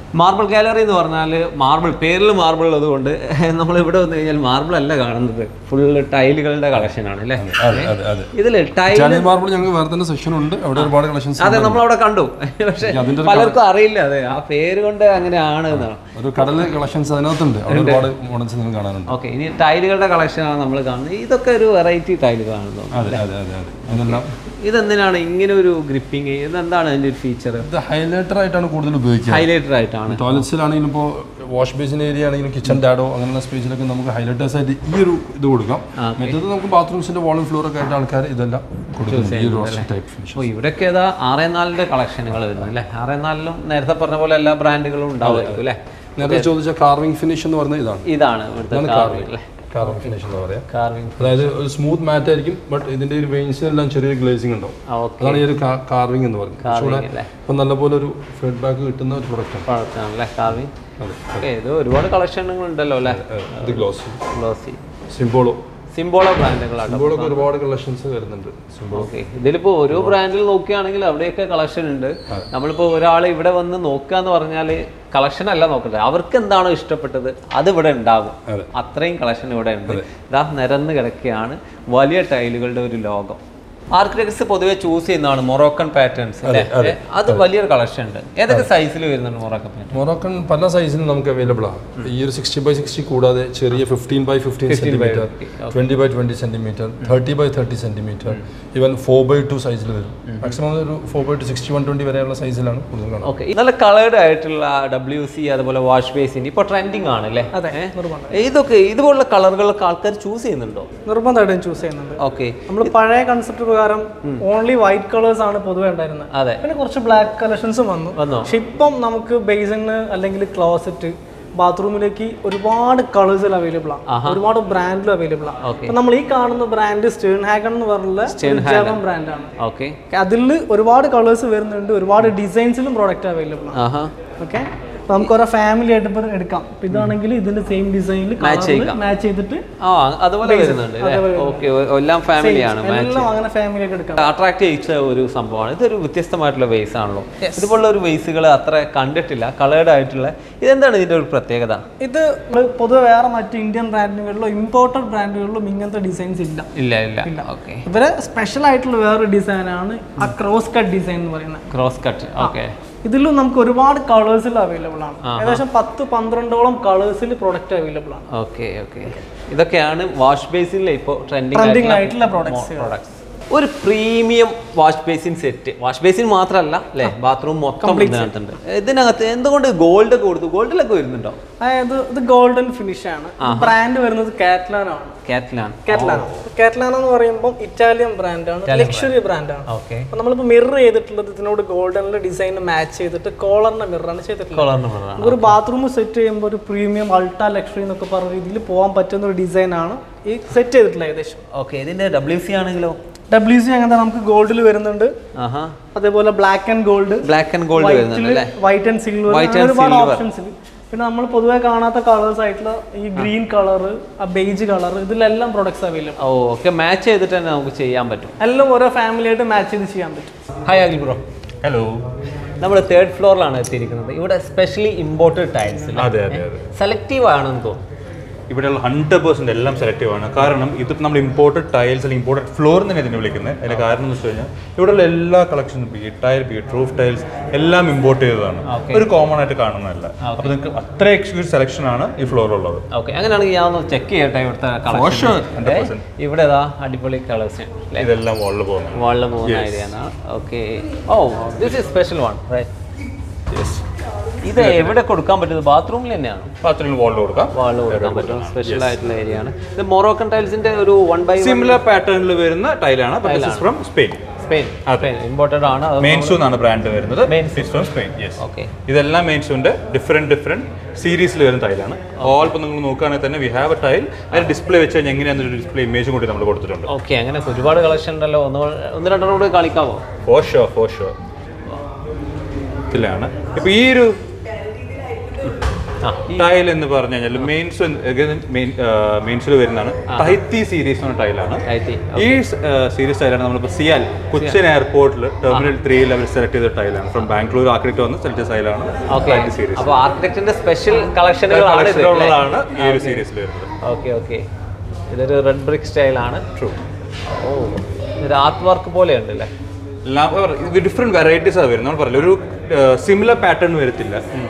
മാർബിൾ ഗാലറി എന്ന് പറഞ്ഞാൽ മാർബിൾ പേരിൽ മാർബിൾ ഉള്ളതുകൊണ്ട് നമ്മൾ ഇവിടെ വന്നു കഴിഞ്ഞാൽ മാർബിൾ അല്ല കാണുന്നത് ഫുള്ള് ടൈലുകളുടെ കളക്ഷനാണ് അല്ലേ അതെ അതെ അതെ ഇതിൽ ടൈൽ ഇറ്റാലിയൻ മാർബിൾ ഞങ്ങൾക്ക് വേറെ തന്നെ സെക്ഷൻ ഉണ്ട് അവിടെ ഒരുപാട് കളക്ഷൻസ് അതെ നമ്മളവിടെ കണ്ടു പക്ഷെ അതിന്റെ ഒരു പലർക്കും അറിയില്ല അതെ ആ പേര് കൊണ്ട് അങ്ങനെയാണ് എന്നാണ് ഒരു കടൽ കളക്ഷൻസ് അതിനകത്തുണ്ട് അവിടെ ഒരുപാട് മോഡൽസ് നിങ്ങൾക്ക് കാണാനുണ്ട് ഓക്കെ ഇനി ടൈലുകളുടെ കളക്ഷനാണ് നമ്മൾ കാണുന്നത് ഇതൊക്കെ ഒരു വെറൈറ്റി ടൈലുകളാണല്ലോ അതെ അതെ അതെ അതെ അതെല്ലാം ഇതെന്തിനാണ് ഇങ്ങനെ ഒരു ഗ്രിപ്പിംഗ് ഇതെന്താണ് അതിന്റെ ഒരു ഫീച്ചർ ഇത് ഹൈലൈറ്റർ ആയിട്ടാണ് കൂടുതൽ ഉപയോഗിക്കുക ഹൈലൈറ്റർ ആയിട്ടാണ് ടോയ്ലറ്റ്സിലാണെങ്കിലും ഇപ്പോൾ വാഷ് ബേസിൻ ഏരിയ ആണെങ്കിലും കിച്ചൺ ഡാഡോ അങ്ങനെയുള്ള സ്പേസിലൊക്കെ നമുക്ക് ഹൈലൈറ്റേഴ്സ് ആയിട്ട് ഈ ഒരു ഇത് കൊടുക്കാം മറ്റേത് നമുക്ക് ബാത്റൂംസിന്റെ വാളും ഫ്ലോർ ഒക്കെ ആയിട്ട് ആൾക്കാർ ഇതെല്ലാം കൊടുക്കുന്നത് ഈ ഒരു ടൈപ്പ് ഫിനിഷ് അപ്പോൾ ഇവിടെയൊക്കെ ഏതാ ആറേ നാലിന്റെ കളക്ഷനുകൾ വരുന്നത് അല്ലേ ആറേ നാലിലും നേരത്തെ പറഞ്ഞ പോലെ എല്ലാ ബ്രാൻഡുകളും ഉണ്ടാവുമായിരിക്കും അല്ലേ നേരത്തെ ചോദിച്ച കാർവിംഗ് ഫിനിഷ് എന്ന് പറയുന്നത് ഇതാണ് ഇതാണ് ഇവിടുത്തെ കാർവിംഗ് അല്ലേ കാർവിംഗ് ഫിനിഷ് എന്ന് പറയാം കാർവിംഗ് അതായത് ഒരു സ്മൂത്ത് മാറ്റ് ആയിരിക്കും ബട്ട് ഇതിന്റെ ഒരു വെയിൻസിനെല്ലാം ചെറിയൊരു ഗ്ലേസിംഗ് ഉണ്ടാവും ആ ഓക്കെ അതാണ് ഈ ഒരു കാർവിംഗ് എന്ന് പറയുന്നത് കുറച്ചുകൂടെ അല്ലേ ഇപ്പം നല്ലപോലെ ഒരു ഫീഡ്ബാക്ക് കിട്ടുന്ന ഒരു പ്രൊഡക്റ്റാണ് പ്രൊഡക്റ്റാണ് അല്ലേ കാർവിംഗ് അതെ ഓക്കെ ഇത് ഒരുപാട് കളക്ഷനുകൾ ഉണ്ടല്ലോ അല്ലേ ഇത് ഗ്ലോസി ഗ്ലോസി സിംബോളോ സിംബോളോ ബ്രാൻഡുകളാണ് സിംബോളൊക്കെ ഒരുപാട് കളക്ഷൻസ് വരുന്നുണ്ട് സിംബോളോ ഓക്കെ ഇതിലിപ്പോ ഓരോ ബ്രാൻഡിൽ നോക്കുകയാണെങ്കിൽ അവിടെയൊക്കെ കളക്ഷൻ ഉണ്ട് നമ്മളിപ്പോ ഒരാൾ ഇവിടെ വന്ന് നോക്കുക എന്ന് പറഞ്ഞാൽ കളക്ഷൻ അല്ല നോക്കട്ടെ അവർക്ക് എന്താണോ ഇഷ്ടപ്പെട്ടത് അത് ഇവിടെ ഉണ്ടാകും അതെ. അത്രയും കളക്ഷൻ ഇവിടെ ഉണ്ട് ഇതാ നിരന്ന് കിടക്കുകയാണ് വലിയ ടൈലുകളുടെ ഒരു ലോകം ആർക്കിടെക്ട്സ് പൊതുവെ ചൂസ് ചെയ്യുന്നതാണ് മൊറോക്കൻ പാറ്റേൺസ് അല്ലേ അത് വലിയൊരു കളക്ഷൻ ഉണ്ട് ഏതൊക്കെ സൈസിൽ വരുന്നുണ്ട് മൊറോക്കൻ പാറ്റേൺ മൊറോക്കൻ പല സൈസിലും നമുക്ക് അവൈലബിൾ ആണ് ഈ ഒരു സിക്സ്റ്റി ബൈ സിക്സ്റ്റി കൂടാതെ ചെറിയ fifteen by fifteen centimetre twenty by twenty centimetre thirty by thirty centimetre even four by two സൈസിൽ വരും മാക്സിമം ഒരു four by two sixty one twenty വരെയുള്ള സൈസിലാണ് കൂടുതൽ കാണുന്നത് ഓക്കെ നല്ല കളേർഡ് ആയിട്ടുള്ള ഡബ്ല്യു സി അതുപോലെ വാഷ് ബേസിൻ ഇപ്പൊ ട്രെൻഡിങ് ആണ് അല്ലേ ഏ? ഇതൊക്കെ ഇതുപോലുള്ള കളറുകളൊക്കെ ആൾക്കാർ ചൂസ് ചെയ്യുന്നുണ്ടോ നിർബന്ധമായിട്ടും ചൂസ് ചെയ്യുന്നുണ്ട് ഓക്കെ നമ്മൾ പഴയ കൺസെപ്റ്റ് പ്രകാരം ഓൺലി വൈറ്റ് കളേഴ്സ് ആണ് പൊതുവെ ഉണ്ടായിരുന്നത് അതെ പിന്നെ കുറച്ച് ബ്ലാക്ക് കളക്ഷൻസും വന്നു വന്നോ? പക്ഷെ ഇപ്പം നമുക്ക് ബേസിന് അല്ലെങ്കിൽ ക്ലോസറ്റ് ബാത്റൂമിലേക്ക് ഒരുപാട് കളേഴ്സിൽ അവൈലബിൾ ആണ് ഒരുപാട് ബ്രാൻഡിലും അവൈലബിൾ ആണ് Okay. അപ്പൊ നമ്മൾ ഈ കാണുന്ന ബ്രാൻഡ് സ്റ്റേൺ ഹാഗൺ എന്ന് പറഞ്ഞുള്ള ജർമ്മൻ ബ്രാൻഡാണ് ഓക്കെ അതിൽ ഒരുപാട് കളേഴ്സ് വരുന്നുണ്ട് ഒരുപാട് ഡിസൈൻസിലും പ്രോഡക്റ്റ് അവൈലബിൾ ആണ് ആഹാ ഓക്കെ നമുക്ക് ഓരോ ഫാമിലി ആയിട്ട് ഇപ്പൊ എടുക്കാം ഇപ്പൊ ഇതാണെങ്കിൽ ഇതിന്റെ സെയിം ഡിസൈനിൽ മാച്ച് ചെയ്തിട്ട് ആ അതുപോലെ വരുന്നുണ്ട് അല്ലേ ഓക്കെ എല്ലാം ഫാമിലിയാണ് എല്ലാം അങ്ങനെ ഫാമിലി ആയിട്ട് എടുക്കാം അട്രാക്ട് ചെയ്യിച്ച ഒരു സംഭവമാണ് ഇതൊരു വ്യത്യസ്തമായിട്ടുള്ള വേസ് ആണല്ലോ ഇതുപോലുള്ള ഒരു വേസുകൾ അത്ര കണ്ടിട്ടില്ല കളേർഡ് ആയിട്ടുള്ള ഇതെന്താണ് ഇതിന്റെ ഒരു പ്രത്യേകത ഇത് നമ്മള് പൊതുവെ വേറെ മറ്റ് ഇന്ത്യൻ ബ്രാൻഡുകളിലോ ഇമ്പോർട്ടഡ് ബ്രാൻഡുകളിലും ഇങ്ങനത്തെ ഡിസൈൻസ് ഇല്ല ഇല്ല ഇല്ല ഓക്കെ ഇവരെ സ്പെഷ്യൽ ആയിട്ടുള്ള വേറൊരു ഡിസൈനാണ് ആ ക്രോസ് കട്ട് ഡിസൈൻ എന്ന് പറയുന്നത് ക്രോസ് കട്ട് ഓക്കെ ഇതിലും നമുക്ക് ഒരുപാട് കളേഴ്സിൽ അവൈലബിൾ ആണ് ഏകദേശം പത്ത് പന്ത്രണ്ടോളം കളേഴ്സിൽ പ്രൊഡക്റ്റ് അവൈലബിൾ ആണ് ഓക്കെ ഓക്കെ ഇതൊക്കെയാണ് വാഷ് ബേസിനിലെ ഇപ്പോൾ ട്രെൻഡിങ് ട്രെൻഡിങ് ആയിട്ടുള്ള പ്രോഡക്ട്സ് പ്രോഡക്ട്സ് ഒരു premium wash basin set wash basin മാത്രമല്ല അല്ലേ ബാത്റൂം മൊത്തം ഇതിനകത്തുണ്ട് ഇതിനകത്ത് എന്തുകൊണ്ട് ഗോൾഡ് കൊടുത്തു ഗോൾഡിലൊക്കെ വരുന്നുണ്ടോ അതായത് ഇത് ഗോൾഡൻ ഫിനിഷ് ആണ് ബ്രാൻഡ് വരുന്നത് കാറ്റ്ലാൻ ആണ് കാറ്റ്ലാൻ കാറ്റ്ലാൻ കാറ്റ്ലാൻ എന്ന് പറയുമ്പോൾ ഇറ്റാലിയൻ ബ്രാൻഡാണ് ലക്ഷറി ബ്രാൻഡാണ് ഓക്കെ അപ്പൊ നമ്മളിപ്പോ മിറർ ചെയ്തിട്ടുള്ളത് ഇതിനോട് ഗോൾഡനിലെ ഡിസൈൻ മാച്ച് ചെയ്തിട്ട് കോളറിന്റെ മിററാണ് ചെയ്തിട്ടുള്ളത് കളറിന് കളറാണ് നമുക്ക് ഒരു ബാത്റൂം സെറ്റ് ചെയ്യുമ്പോൾ ഒരു പ്രീമിയം അൾട്രാ ലക്ഷറി എന്നൊക്കെ പറഞ്ഞ രീതിയിൽ പോകാൻ പറ്റുന്ന ഒരു ഡിസൈനാണ് ഈ സെറ്റ് ചെയ്തിട്ടുള്ളത് ഏകദേശം ഓക്കെ ഇതിന്റെ ഡബ്ല്യു സി ആണെങ്കിലോ ഡബ്ല്യു സി അങ്ങനത്തെ നമുക്ക് ഗോൾഡിൽ വരുന്നുണ്ട് ആഹാ അതേപോലെ black and gold black and gold വരുന്നുണ്ട് അല്ലേ white and silver White and ഒരുപാട് silver. ഓപ്ഷൻസ് പിന്നെ നമ്മൾ പൊതുവെ കാണാത്ത കളേഴ്സ് ആയിട്ടുള്ള ഈ ഗ്രീൻ കളർ ആ ബേജ് കളർ ഇതിലെല്ലാം പ്രൊഡക്ട്സ് അവൈലബിൾ ഓ ഓക്കെ മാച്ച് ചെയ്തിട്ട് തന്നെ നമുക്ക് ചെയ്യാൻ പറ്റും എല്ലാം ഓരോ ഫാമിലി ആയിട്ട് മാച്ച് ചെയ്ത് ചെയ്യാൻ പറ്റും ഹായ് അഖിൽ ബ്രോ ഹലോ നമ്മൾ തേർഡ് ഫ്ലോറിലാണ് എത്തിയിരിക്കുന്നത് ഇവിടെ സ്പെഷ്യലി ഇമ്പോർട്ടഡ് ടൈൽസ് അതെ അതെ അതെ സെലക്റ്റീവ് ആണെന്ന് തോന്നുന്നു ഇവിടെയുള്ള ഹൺഡ്രഡ് പെർസെന്റ് എല്ലാം സെലക്റ്റീവ് ആണ് കാരണം ഇത് നമ്മൾ ഇമ്പോർട്ടഡ് ടൈൽസ് അല്ലെങ്കിൽ ഇമ്പോർട്ടഡ് ഫ്ലോർ തന്നെ ഇതിനെ വിളിക്കുന്നത് അതിന്റെ കാരണം എന്ന് വെച്ച് കഴിഞ്ഞാൽ ഇവിടെയുള്ള എല്ലാ കളക്ഷനും B tile B roof tiles എല്ലാം ഇമ്പോർട്ട് ചെയ്തതാണ് ഒരു കോമൺ ആയിട്ട് കാണുന്നതല്ല അപ്പോൾ നിങ്ങൾക്ക് അത്ര എക്സ്ക്യൂസ് സെലക്ഷൻ ആണ് ഈ ഫ്ലോറിലുള്ളത് ഓക്കെ അങ്ങനെയാണെങ്കിൽ ഞാൻ ഒന്ന് ചെക്ക് ചെയ്യട്ടെ ഇവിടുത്തെ കളക്ഷൻ sure, 100%. ഇവിടെ ഇതാ അടിപൊളി കളേഴ്സ് ഇതെല്ലാം വോളിൽ പോകുന്നത് വാളിൽ പോകുന്ന idea okay oh this is special one ഇത് എവിടെ കൊടുക്കാൻ പറ്റുന്നത് ബാത്റൂമിൽ തന്നെയാണ് ബാത്റൂമിൽ വോളിൽ കൊടുക്കാം വാളിൽ കൊടുക്കാൻ പറ്റും സ്പെഷ്യൽ ആയിട്ടുള്ള ഏരിയ ആണ് ഇത് മൊറോക്കൻ ടൈൽസിന്റെ ഒരു വൺ ബൈ സിമിലർ പാറ്റേണിൽ വരുന്ന ടൈലാണ് from Spain Spain Spain imported ആണ് അത് മെയിൻസു എന്നാണ് ബ്രാൻഡ് വരുന്നത് Mainsu. It's from Spain, yes. Okay ഇതെല്ലാം മെയിൻസുണ്ട് ഡിഫറെന്റ് ഡിഫറെന്റ് സീരീസിൽ വരുന്ന ടൈലാണ് ഓൾ ഇപ്പോൾ നിങ്ങൾ നോക്കുകയാണെങ്കിൽ തന്നെ വി ഹാവ് എ ടൈൽ അതിൽ ഡിസ്പ്ലേ വെച്ച് കഴിഞ്ഞാൽ എങ്ങനെയാണെന്നൊരു ഡിസ്പ്ലേ ഇമേജും കൂടി നമ്മൾ കൊടുത്തിട്ടുണ്ട് ഓക്കെ അങ്ങനെ ഒരുപാട് കളക്ഷൻ ഉണ്ടല്ലോ ഒന്ന് ഒന്ന് രണ്ടെണ്ണം കൂടി കാണിക്കാമോ ഫോർ ഷോ ഫോർ ഷോ ഇതിലാണ് ഇപ്പൊ ഈ ഒരു ടൈൽ എന്ന് പറഞ്ഞു കഴിഞ്ഞാൽ മെയിൻസ് മെയിൻസിൽ വരുന്നതാണ് ടൈത്തി സീരീസ് എന്ന ടൈലാണ് ടൈത്തി. ഈ സീരീസ് ടൈലാണ് നമ്മളിപ്പോൾ സിയാൽ കൊച്ചിൻ എയർപോർട്ടിൽ ടെർമിനൽ ത്രീയിൽ അവർ സെലക്ട് ചെയ്ത ടൈലാണ് ഫ്രം ബാംഗ്ലൂർ ആർക്കിടെക്ട് വന്ന് സെലക്ട് ചെയ്ത ടൈലാണ് ഓക്കെ ടൈറ്റി സീരീസ് അപ്പോൾ ആർക്കിടെക്റ്റിന്റെ സ്പെഷ്യൽ കളക്ഷനുകളാണ് ഇത് ഉള്ളതാണ് ഈ ഒരു സീരീസിൽ വരുന്നത് ഓക്കെ ഓക്കെ ഇതൊരു റെഡ് ബ്രിക്ക് സ്റ്റൈലാണ് ട്രൂ ഓ ഇതൊരു ആർട്ട് വർക്ക് പോലെ ഉണ്ട് അല്ലേ ഡിഫറെന്റ് വെറൈറ്റീസ് ആണ് വരുന്നത് നമ്മൾ പറഞ്ഞില്ല ഒരു സിമിലർ പാറ്റേൺ വരത്തില്ല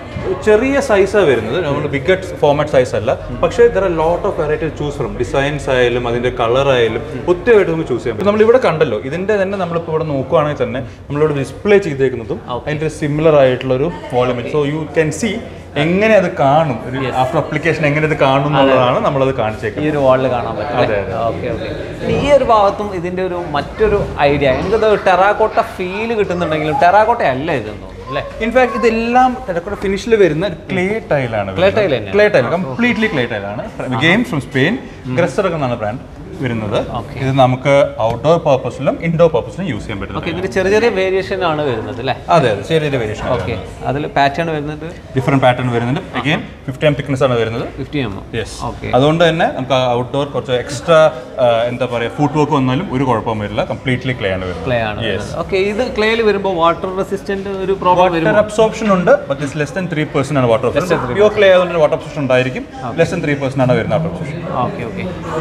ചെറിയ സൈസാണ് വരുന്നത് നമ്മൾ ബിഗ് ഫോമാറ്റ് സൈസ് അല്ല പക്ഷേ there are lot of variety choose from designs ആയാലും അതിന്റെ കളർ ആയാലും ഒത്തിരിയായിട്ട് നമുക്ക് ചൂസ് ചെയ്യാം നമ്മൾ ഇവിടെ കണ്ടല്ലോ ഇതിന്റെ തന്നെ നമ്മളിപ്പോൾ ഇവിടെ നോക്കുവാണെങ്കിൽ തന്നെ നമ്മളിവിടെ ഡിസ്പ്ലേ ചെയ്തേക്കുന്നതും അതിന്റെ സിമിലർ ആയിട്ടുള്ള ഒരു volume so you can see എങ്ങനെ അത് കാണും ഒരു ആഫ്റ്റർ അപ്ലിക്കേഷൻ എങ്ങനെ ഇത് കാണും എന്നുള്ളതാണ് നമ്മളത് കാണിച്ചേക്കുന്നത് ഈ ഒരു വാളിൽ കാണാൻ പറ്റും ഓക്കെ ഓക്കെ ഈ ഒരു ഭാഗത്തും ഇതിന്റെ ഒരു മറ്റൊരു ഐഡിയ എനിക്കത് ടെറാക്കോട്ട ഫീൽ കിട്ടുന്നുണ്ടെങ്കിലും ടെറാക്കോട്ട അല്ല ഇതെന്ന് തോന്നുന്നു അല്ലേ ഇൻഫാക്ട് ഇതെല്ലാം ടെറക്കോട്ട ഫിനിഷിൽ വരുന്ന ക്ലേ ടൈലാണ് Clay tile തന്നെയാണ്. ക്ലേ ടൈൽ കംപ്ലീറ്റ്ലി ക്ലേ ടൈലാണ് ഗെയിം ഫ്രം സ്പെയിൻ ഗ്രസ്റ്റർ എന്നാണ് ബ്രാൻഡ് വരുന്നത് ഇത് നമുക്ക് ഔട്ട്ഡോർ പർപ്പസിലും ഇൻഡോർ പർപ്പസിലും യൂസ് ചെയ്യാൻ പറ്റുന്നത് ഓക്കെ ഇതിന്റെ ചെറിയ ചെറിയ വേരിയേഷൻ ആണ് വരുന്നത് അല്ലേ അതെ അതെ ചെറിയ വേരിയേഷൻ ഓക്കെ അതിൽ പാറ്റേൺ വരുന്നത് ഡിഫറെന്റ് പാറ്റേൺ വരുന്നുണ്ട് അഗെയിൻ ഫിഫ്റ്റി എം തിക്നെസ് ആണ് വരുന്നത് ഫിഫ്റ്റി എം യെസ് ഓക്കെ അതുകൊണ്ട് തന്നെ നമുക്ക് ഔട്ട്ഡോർ കുറച്ച് എക്സ്ട്രാ എന്താ പറയുക ഫുഡ് വർക്ക് വന്നാലും ഒരു കുഴപ്പവും വരില്ല കംപ്ലീറ്റ്ലി ക്ലേ ആണ് വരുന്നത് ക്ലേ ആണ് ഓക്കെ ഇത് ക്ലേയിൽ വരുമ്പോൾ വാട്ടർ റെസിസ്റ്റന്റ് ഒരു പ്രോബ്ലം വരും വാട്ടർ അബ്സോർപ്ഷൻ ഉണ്ട് but is less than three percent ആണ് വാട്ടർ അബ്സോർപ്ഷൻ പ്യൂർ ക്ലേ ആയതുകൊണ്ട് വാട്ടർ അബ്സോർപ്ഷൻ ഉണ്ടായിരിക്കും ലെസ് ദൻ ത്രീ പെർസെന്റ് ആണ് വരുന്ന വാട്ടർ അബ്സോർപ്ഷൻ ഓക്കെ ഓക്കെ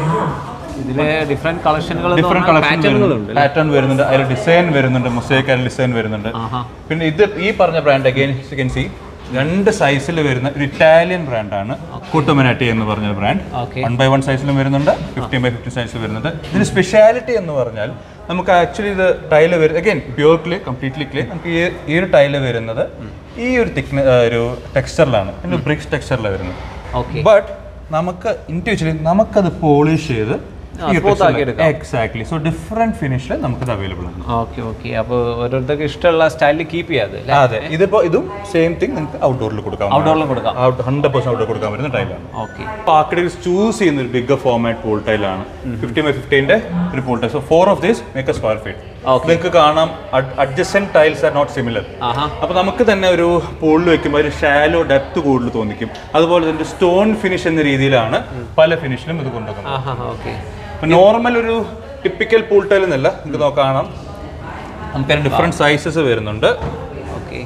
ഇതില് ഡിഫറെന്റ് കളക്ഷനുകൾ ഡിഫറെന്റ് കളക്ഷൻ പാറ്റേണുകളുണ്ട് പാറ്റേൺ വരുന്നുണ്ട് അതിൽ ഡിസൈൻ വരുന്നുണ്ട് മൊസൈക്ക് അതിൽ ഡിസൈൻ വരുന്നുണ്ട് പിന്നെ ഇത് ഈ പറഞ്ഞ ബ്രാൻഡ് അഗൈൻ കെൻ സി രണ്ട് സൈസിൽ വരുന്ന ഒരു ഇറ്റാലിയൻ ബ്രാൻഡാണ് കുട്ടമനാട്ടി എന്ന് പറഞ്ഞ brand Okay. One by one സൈസിലും വരുന്നുണ്ട് ഫിഫ്റ്റീൻ ബൈ ഫിഫ്റ്റീൻ സൈസിൽ വരുന്നുണ്ട് ഇതിന് സ്പെഷ്യാലിറ്റി എന്ന് പറഞ്ഞാൽ നമുക്ക് ആക്ച്വലി ഇത് ടൈല് വരും again pure clay completely clay നമുക്ക് ഈ ഈ ഒരു ടൈല് വരുന്നത് ഈ ഒരു തിക്ന ഒരു ടെക്സ്ചറിലാണ് പിന്നെ ബ്രിക്സ് ടെക്സ്ചറിലാണ് വരുന്നത് ഓക്കെ ബട്ട് നമുക്ക് ഇൻഡിവിജ്വലി നമുക്കത് പോളിഷ് ചെയ്ത് smooth ആക്കി എടുക്കാം. എക്സാക്ട്ലി സോ ഡിഫറെന്റ് ഫിനിഷിൽ നമുക്കത് അവൈലബിൾ ആണ് ഓക്കെ ഓക്കെ അപ്പോൾ ഓരോരുത്തർക്ക് ഇഷ്ടമുള്ള സ്റ്റൈലിൽ കീപ്പ് ചെയ്യാതെ അല്ലേ അതെ ഇതിപ്പോ ഇതും സെയിം തിങ് നിങ്ങൾക്ക് ഔട്ട്ഡോറിൽ കൊടുക്കാം ഔട്ട്ഡോറിലും കൊടുക്കാം ഹൺഡ്രഡ് പെർസെന്റ് ഔട്ട്ഡോർ കൊടുക്കാൻ പറ്റുന്ന ടൈലാണ് ഓക്കെ ആർക്കിടെക്ട്സ് ചൂസ് ചെയ്യുന്ന ഒരു ബിഗ് ഫോമാറ്റ് പൂൾ ടൈലാണ് ഫിഫ്റ്റി ബൈ ഫിഫ്റ്റീൻ്റെ ഒരു pool tile so four of these make a square feet Okay. നിങ്ങൾക്ക് കാണാം adjacent tiles are not similar ആഹാ അപ്പൊ നമുക്ക് തന്നെ ഒരു പൂളിൽ വെക്കുമ്പോൾ ഒരു ഷാലോ ഡെപ്ത് കൂടുതൽ തോന്നിക്കും അതുപോലെ തന്നെ സ്റ്റോൺ ഫിനിഷ് എന്ന രീതിയിലാണ് പല ഫിനിഷിലും ഇത് കൊണ്ടുവക്കുന്നത് ആഹാ ഓക്കെ ഇപ്പൊ നോർമൽ ഒരു ടിപ്പിക്കൽ പൂൾ ടൈൽ എന്നല്ല നിങ്ങൾക്ക് നോക്കാം കാണാം നമുക്ക് ഡിഫറെന്റ് സൈസസ് വരുന്നുണ്ട് ഓക്കെ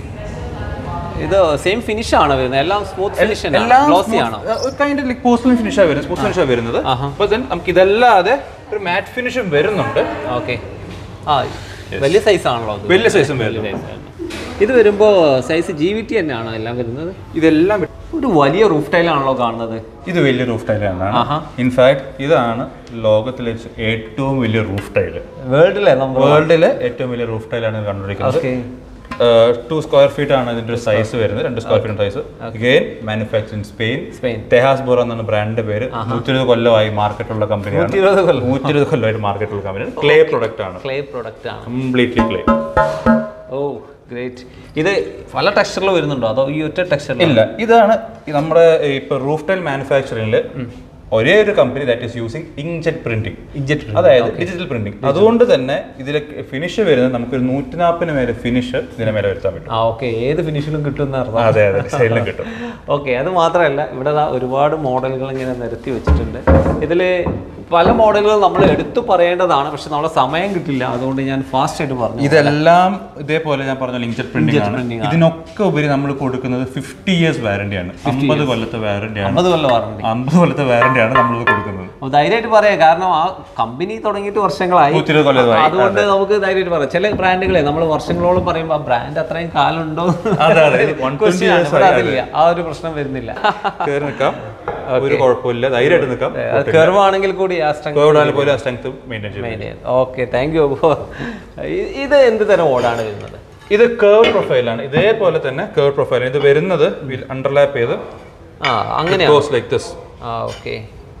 ഇത് സെയിം ഫിനിഷ് ആണ് വരുന്നത് എല്ലാം സ്മൂത്ത് ഫിനിഷ് ഗ്ലോസി ആണോ കൈൻഡ് ലൈക്ക് പോസ്റ്റൽ ഫിനിഷാണ് വരുന്നത് സ്മൂത്ത് ഫിനിഷാണ് വരുന്നത് ആഹാ. അപ്പൊ then നമുക്ക് ഇതല്ലാതെ ഒരു മാറ്റ് ഫിനിഷും വരുന്നുണ്ട് ഓക്കെ ആ വലിയ സൈസ് ആണല്ലോ അത് വലിയ സൈസും വലിയ വരുന്നുണ്ട് size ആണ്. ഇത് വരുമ്പോൾ സൈസ് ജി വി ടി തന്നെയാണോ എല്ലാം വരുന്നത് ഇതെല്ലാം ഒരു വലിയ റൂഫ് ടൈലാണല്ലോ കാണുന്നത് ഇത് വലിയ റൂഫ് ടൈലാണ് ആഹാ. ഇൻഫാക്ട് ഇതാണ് ലോകത്തിലെ ഏറ്റവും വലിയ റൂഫ് ടൈല് വേൾഡിലെ നമ്മൾ വേൾഡിലെ ഏറ്റവും വലിയ റൂഫ് ടൈലാണ് കണ്ടുപിടിക്കുന്നത് ഓക്കെ ടു സ്ക്വയർ ഫീറ്റ് ആണ് ഇതിന്റെ ഒരു സൈസ് വരുന്നത് രണ്ട് square feet size again manufacturing Spain Spain തെഹാസ് ബോർ എന്നാണ് ബ്രാൻഡിന്റെ പേര് നൂറ്റി ഇരുപത് കൊല്ലമായി മാർക്കറ്റുള്ള കമ്പനിയാണ് ഇരുപത് കൊല്ലം നൂറ്റി ഇരുപത് കൊല്ലമായിട്ട് മാർക്കറ്റുള്ള കമ്പനിയാണ് ക്ലേ പ്രൊഡക്റ്റ് ആണ് ക്ലേ പ്രൊഡക്റ്റ് ആണ് കംപ്ലീറ്റ്ലി ക്ലേ ഓ ഗ്രേറ്റ് ഇത് പല ടെക്സ്ചറിൽ വരുന്നുണ്ടോ അതോ ഈ ഒറ്റ ടെക്സ്ചറിൽ ഇല്ല ഇതാണ് ഈ നമ്മുടെ ഇപ്പൊ റൂഫ് ടൈൽ മാനുഫാക്ചറിംഗിൽ ഒരേ ഒരു company that is using inkjet printing inkjet അതായത് ഡിജിറ്റൽ പ്രിന്റിംഗ് അതുകൊണ്ട് തന്നെ ഇതിൽ ഫിനിഷ് വരുന്നത് നമുക്കൊരു നൂറ്റി നാൽപ്പതിന് മേലെ ഫിനിഷ് ഇതിന് മേലെ വരുത്താൻ പറ്റും ആ ഓക്കെ ഏത് ഫിനിഷിലും കിട്ടുന്ന അർത്ഥം അതെ അതെ ഡിസൈനിലും കിട്ടും ഓക്കെ അത് മാത്രമല്ല ഇവിടെ ദാ ഒരുപാട് മോഡലുകൾ ഇങ്ങനെ നിരത്തി വെച്ചിട്ടുണ്ട് ഇതിൽ പല മോഡലുകൾ നമ്മൾ എടുത്തു പറയേണ്ടതാണ് പക്ഷെ നമ്മളെ സമയം കിട്ടില്ല അതുകൊണ്ട് ഞാൻ ഫാസ്റ്റ് ആയിട്ട് പറഞ്ഞു ഇതെല്ലാം ഇതേപോലെ ഞാൻ പറഞ്ഞ ഇങ്ക്ജെറ്റ് പ്രിന്റിംഗ് ആണ് printing ഇതിനൊക്കെ ഉപരി നമ്മൾ കൊടുക്കുന്നത് ഫിഫ്റ്റി ഇയേഴ്സ് വാറന്റി ആണ് അമ്പത് കൊല്ലത്തെ വാറന്റി ആണ് അമ്പത് കൊല്ലം വാറണ്ടി അമ്പത് കൊല്ലത്തെ വാറന്റി ആണ് നമ്മൾ കൊടുക്കുന്നത് അപ്പോൾ ധൈര്യമായിട്ട് പറയാം കാരണം ആ കമ്പനി തുടങ്ങിയിട്ട് വർഷങ്ങളായി നൂറ്റിരുപത് കൊല്ലമായി അതുകൊണ്ട് നമുക്ക് ധൈര്യമായിട്ട് പറയാം ചില ബ്രാൻഡുകളെ നമ്മൾ വർഷങ്ങളോളം പറയുമ്പോൾ ആ ബ്രാൻഡ് അത്രയും കാലം ഉണ്ടോ അതെ, അതെ. ഇത് 120 Question ആണ്. years ഇവിടെ ആയി, അതില്ല ആ ഒരു പ്രശ്നം വരുന്നില്ല കയറി നിൽക്കാം ഒരു കുഴപ്പമില്ല ധൈര്യമായിട്ട് നിൽക്കാം കെർവാണെങ്കിൽ കൂടി ആ സ്ട്രെങ്ത് കോവിഡ് പോലും ആ സ്ട്രെങ്ത് മെയിൻറ്റെയിൻ ചെയ്യും ഓക്കെ താങ്ക് യു ഇത് എന്ത് തരം ഓടാണ് വരുന്നത് ഇത് കേർവ് പ്രൊഫൈലാണ് ഇതേപോലെ തന്നെ കേർവ് പ്രൊഫൈൽ ഇത് വരുന്നത് അണ്ടർലാപ്പ് ചെയ്ത് ആ അങ്ങനെയാണ് ഗോസ് ലൈക്ക് ദിസ് ആ ഓക്കെ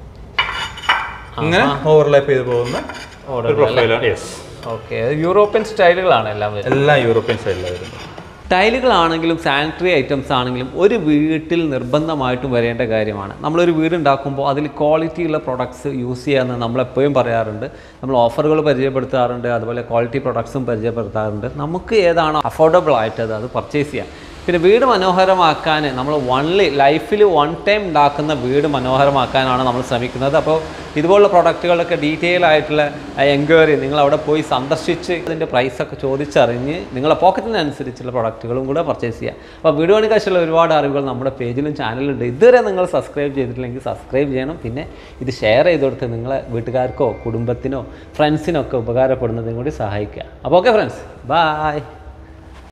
ഇങ്ങനെ ഓവർലാപ്പ് ചെയ്ത് പോകുന്ന ഒരു പ്രൊഫൈലാണ് യെസ് ഓക്കെ യൂറോപ്യൻ സ്റ്റൈലുകളാണ് എല്ലാം വരുന്നത് എല്ലാ യൂറോപ്യൻ സ്റ്റൈലിലാണ് വരുന്നത് ടൈലുകളാണെങ്കിലും സാനിറ്ററി ഐറ്റംസ് ആണെങ്കിലും ഒരു വീട്ടിൽ നിർബന്ധമായിട്ടും വരേണ്ട കാര്യമാണ് നമ്മളൊരു വീട് ഉണ്ടാക്കുമ്പോൾ അതിൽ ക്വാളിറ്റി ഉള്ള പ്രൊഡക്ട്സ് യൂസ് ചെയ്യാമെന്ന് നമ്മൾ എപ്പോഴും പറയാറുണ്ട് നമ്മൾ ഓഫറുകൾ പരിചയപ്പെടുത്താറുണ്ട് അതുപോലെ ക്വാളിറ്റി പ്രൊഡക്ട്സും പരിചയപ്പെടുത്താറുണ്ട് നമുക്ക് ഏതാണോ അഫോർഡബിൾ ആയിട്ടത് അത് പർച്ചേസ് ചെയ്യാം പിന്നെ വീട് മനോഹരമാക്കാൻ നമ്മൾ വൺലി ലൈഫിൽ വൺ ടൈം ഉണ്ടാക്കുന്ന വീട് മനോഹരമാക്കാനാണ് നമ്മൾ ശ്രമിക്കുന്നത് അപ്പോൾ ഇതുപോലുള്ള പ്രൊഡക്റ്റുകളൊക്കെ ഡീറ്റെയിൽ ആയിട്ടുള്ള എൻക്വയറി നിങ്ങൾ അവിടെ പോയി സന്ദർശിച്ച് അതിൻ്റെ പ്രൈസൊക്കെ ചോദിച്ചറിഞ്ഞ് നിങ്ങളെ പോക്കറ്റിനനുസരിച്ചുള്ള പ്രൊഡക്റ്റുകളും കൂടെ പർച്ചേസ് ചെയ്യുക അപ്പോൾ വീഡിയോ കാശുള്ള ഒരുപാട് അറിവുകൾ നമ്മുടെ പേജിലും ചാനലിലുണ്ട് ഇതുവരെ നിങ്ങൾ സബ്സ്ക്രൈബ് ചെയ്തിട്ടില്ലെങ്കിൽ സബ്സ്ക്രൈബ് ചെയ്യണം പിന്നെ ഇത് ഷെയർ ചെയ്ത് കൊടുത്ത് നിങ്ങളെ വീട്ടുകാർക്കോ കുടുംബത്തിനോ ഫ്രണ്ട്സിനോ ഒക്കെ ഉപകാരപ്പെടുന്നതിനും കൂടി സഹായിക്കുക അപ്പോൾ ഓക്കെ ഫ്രണ്ട്സ് ബൈ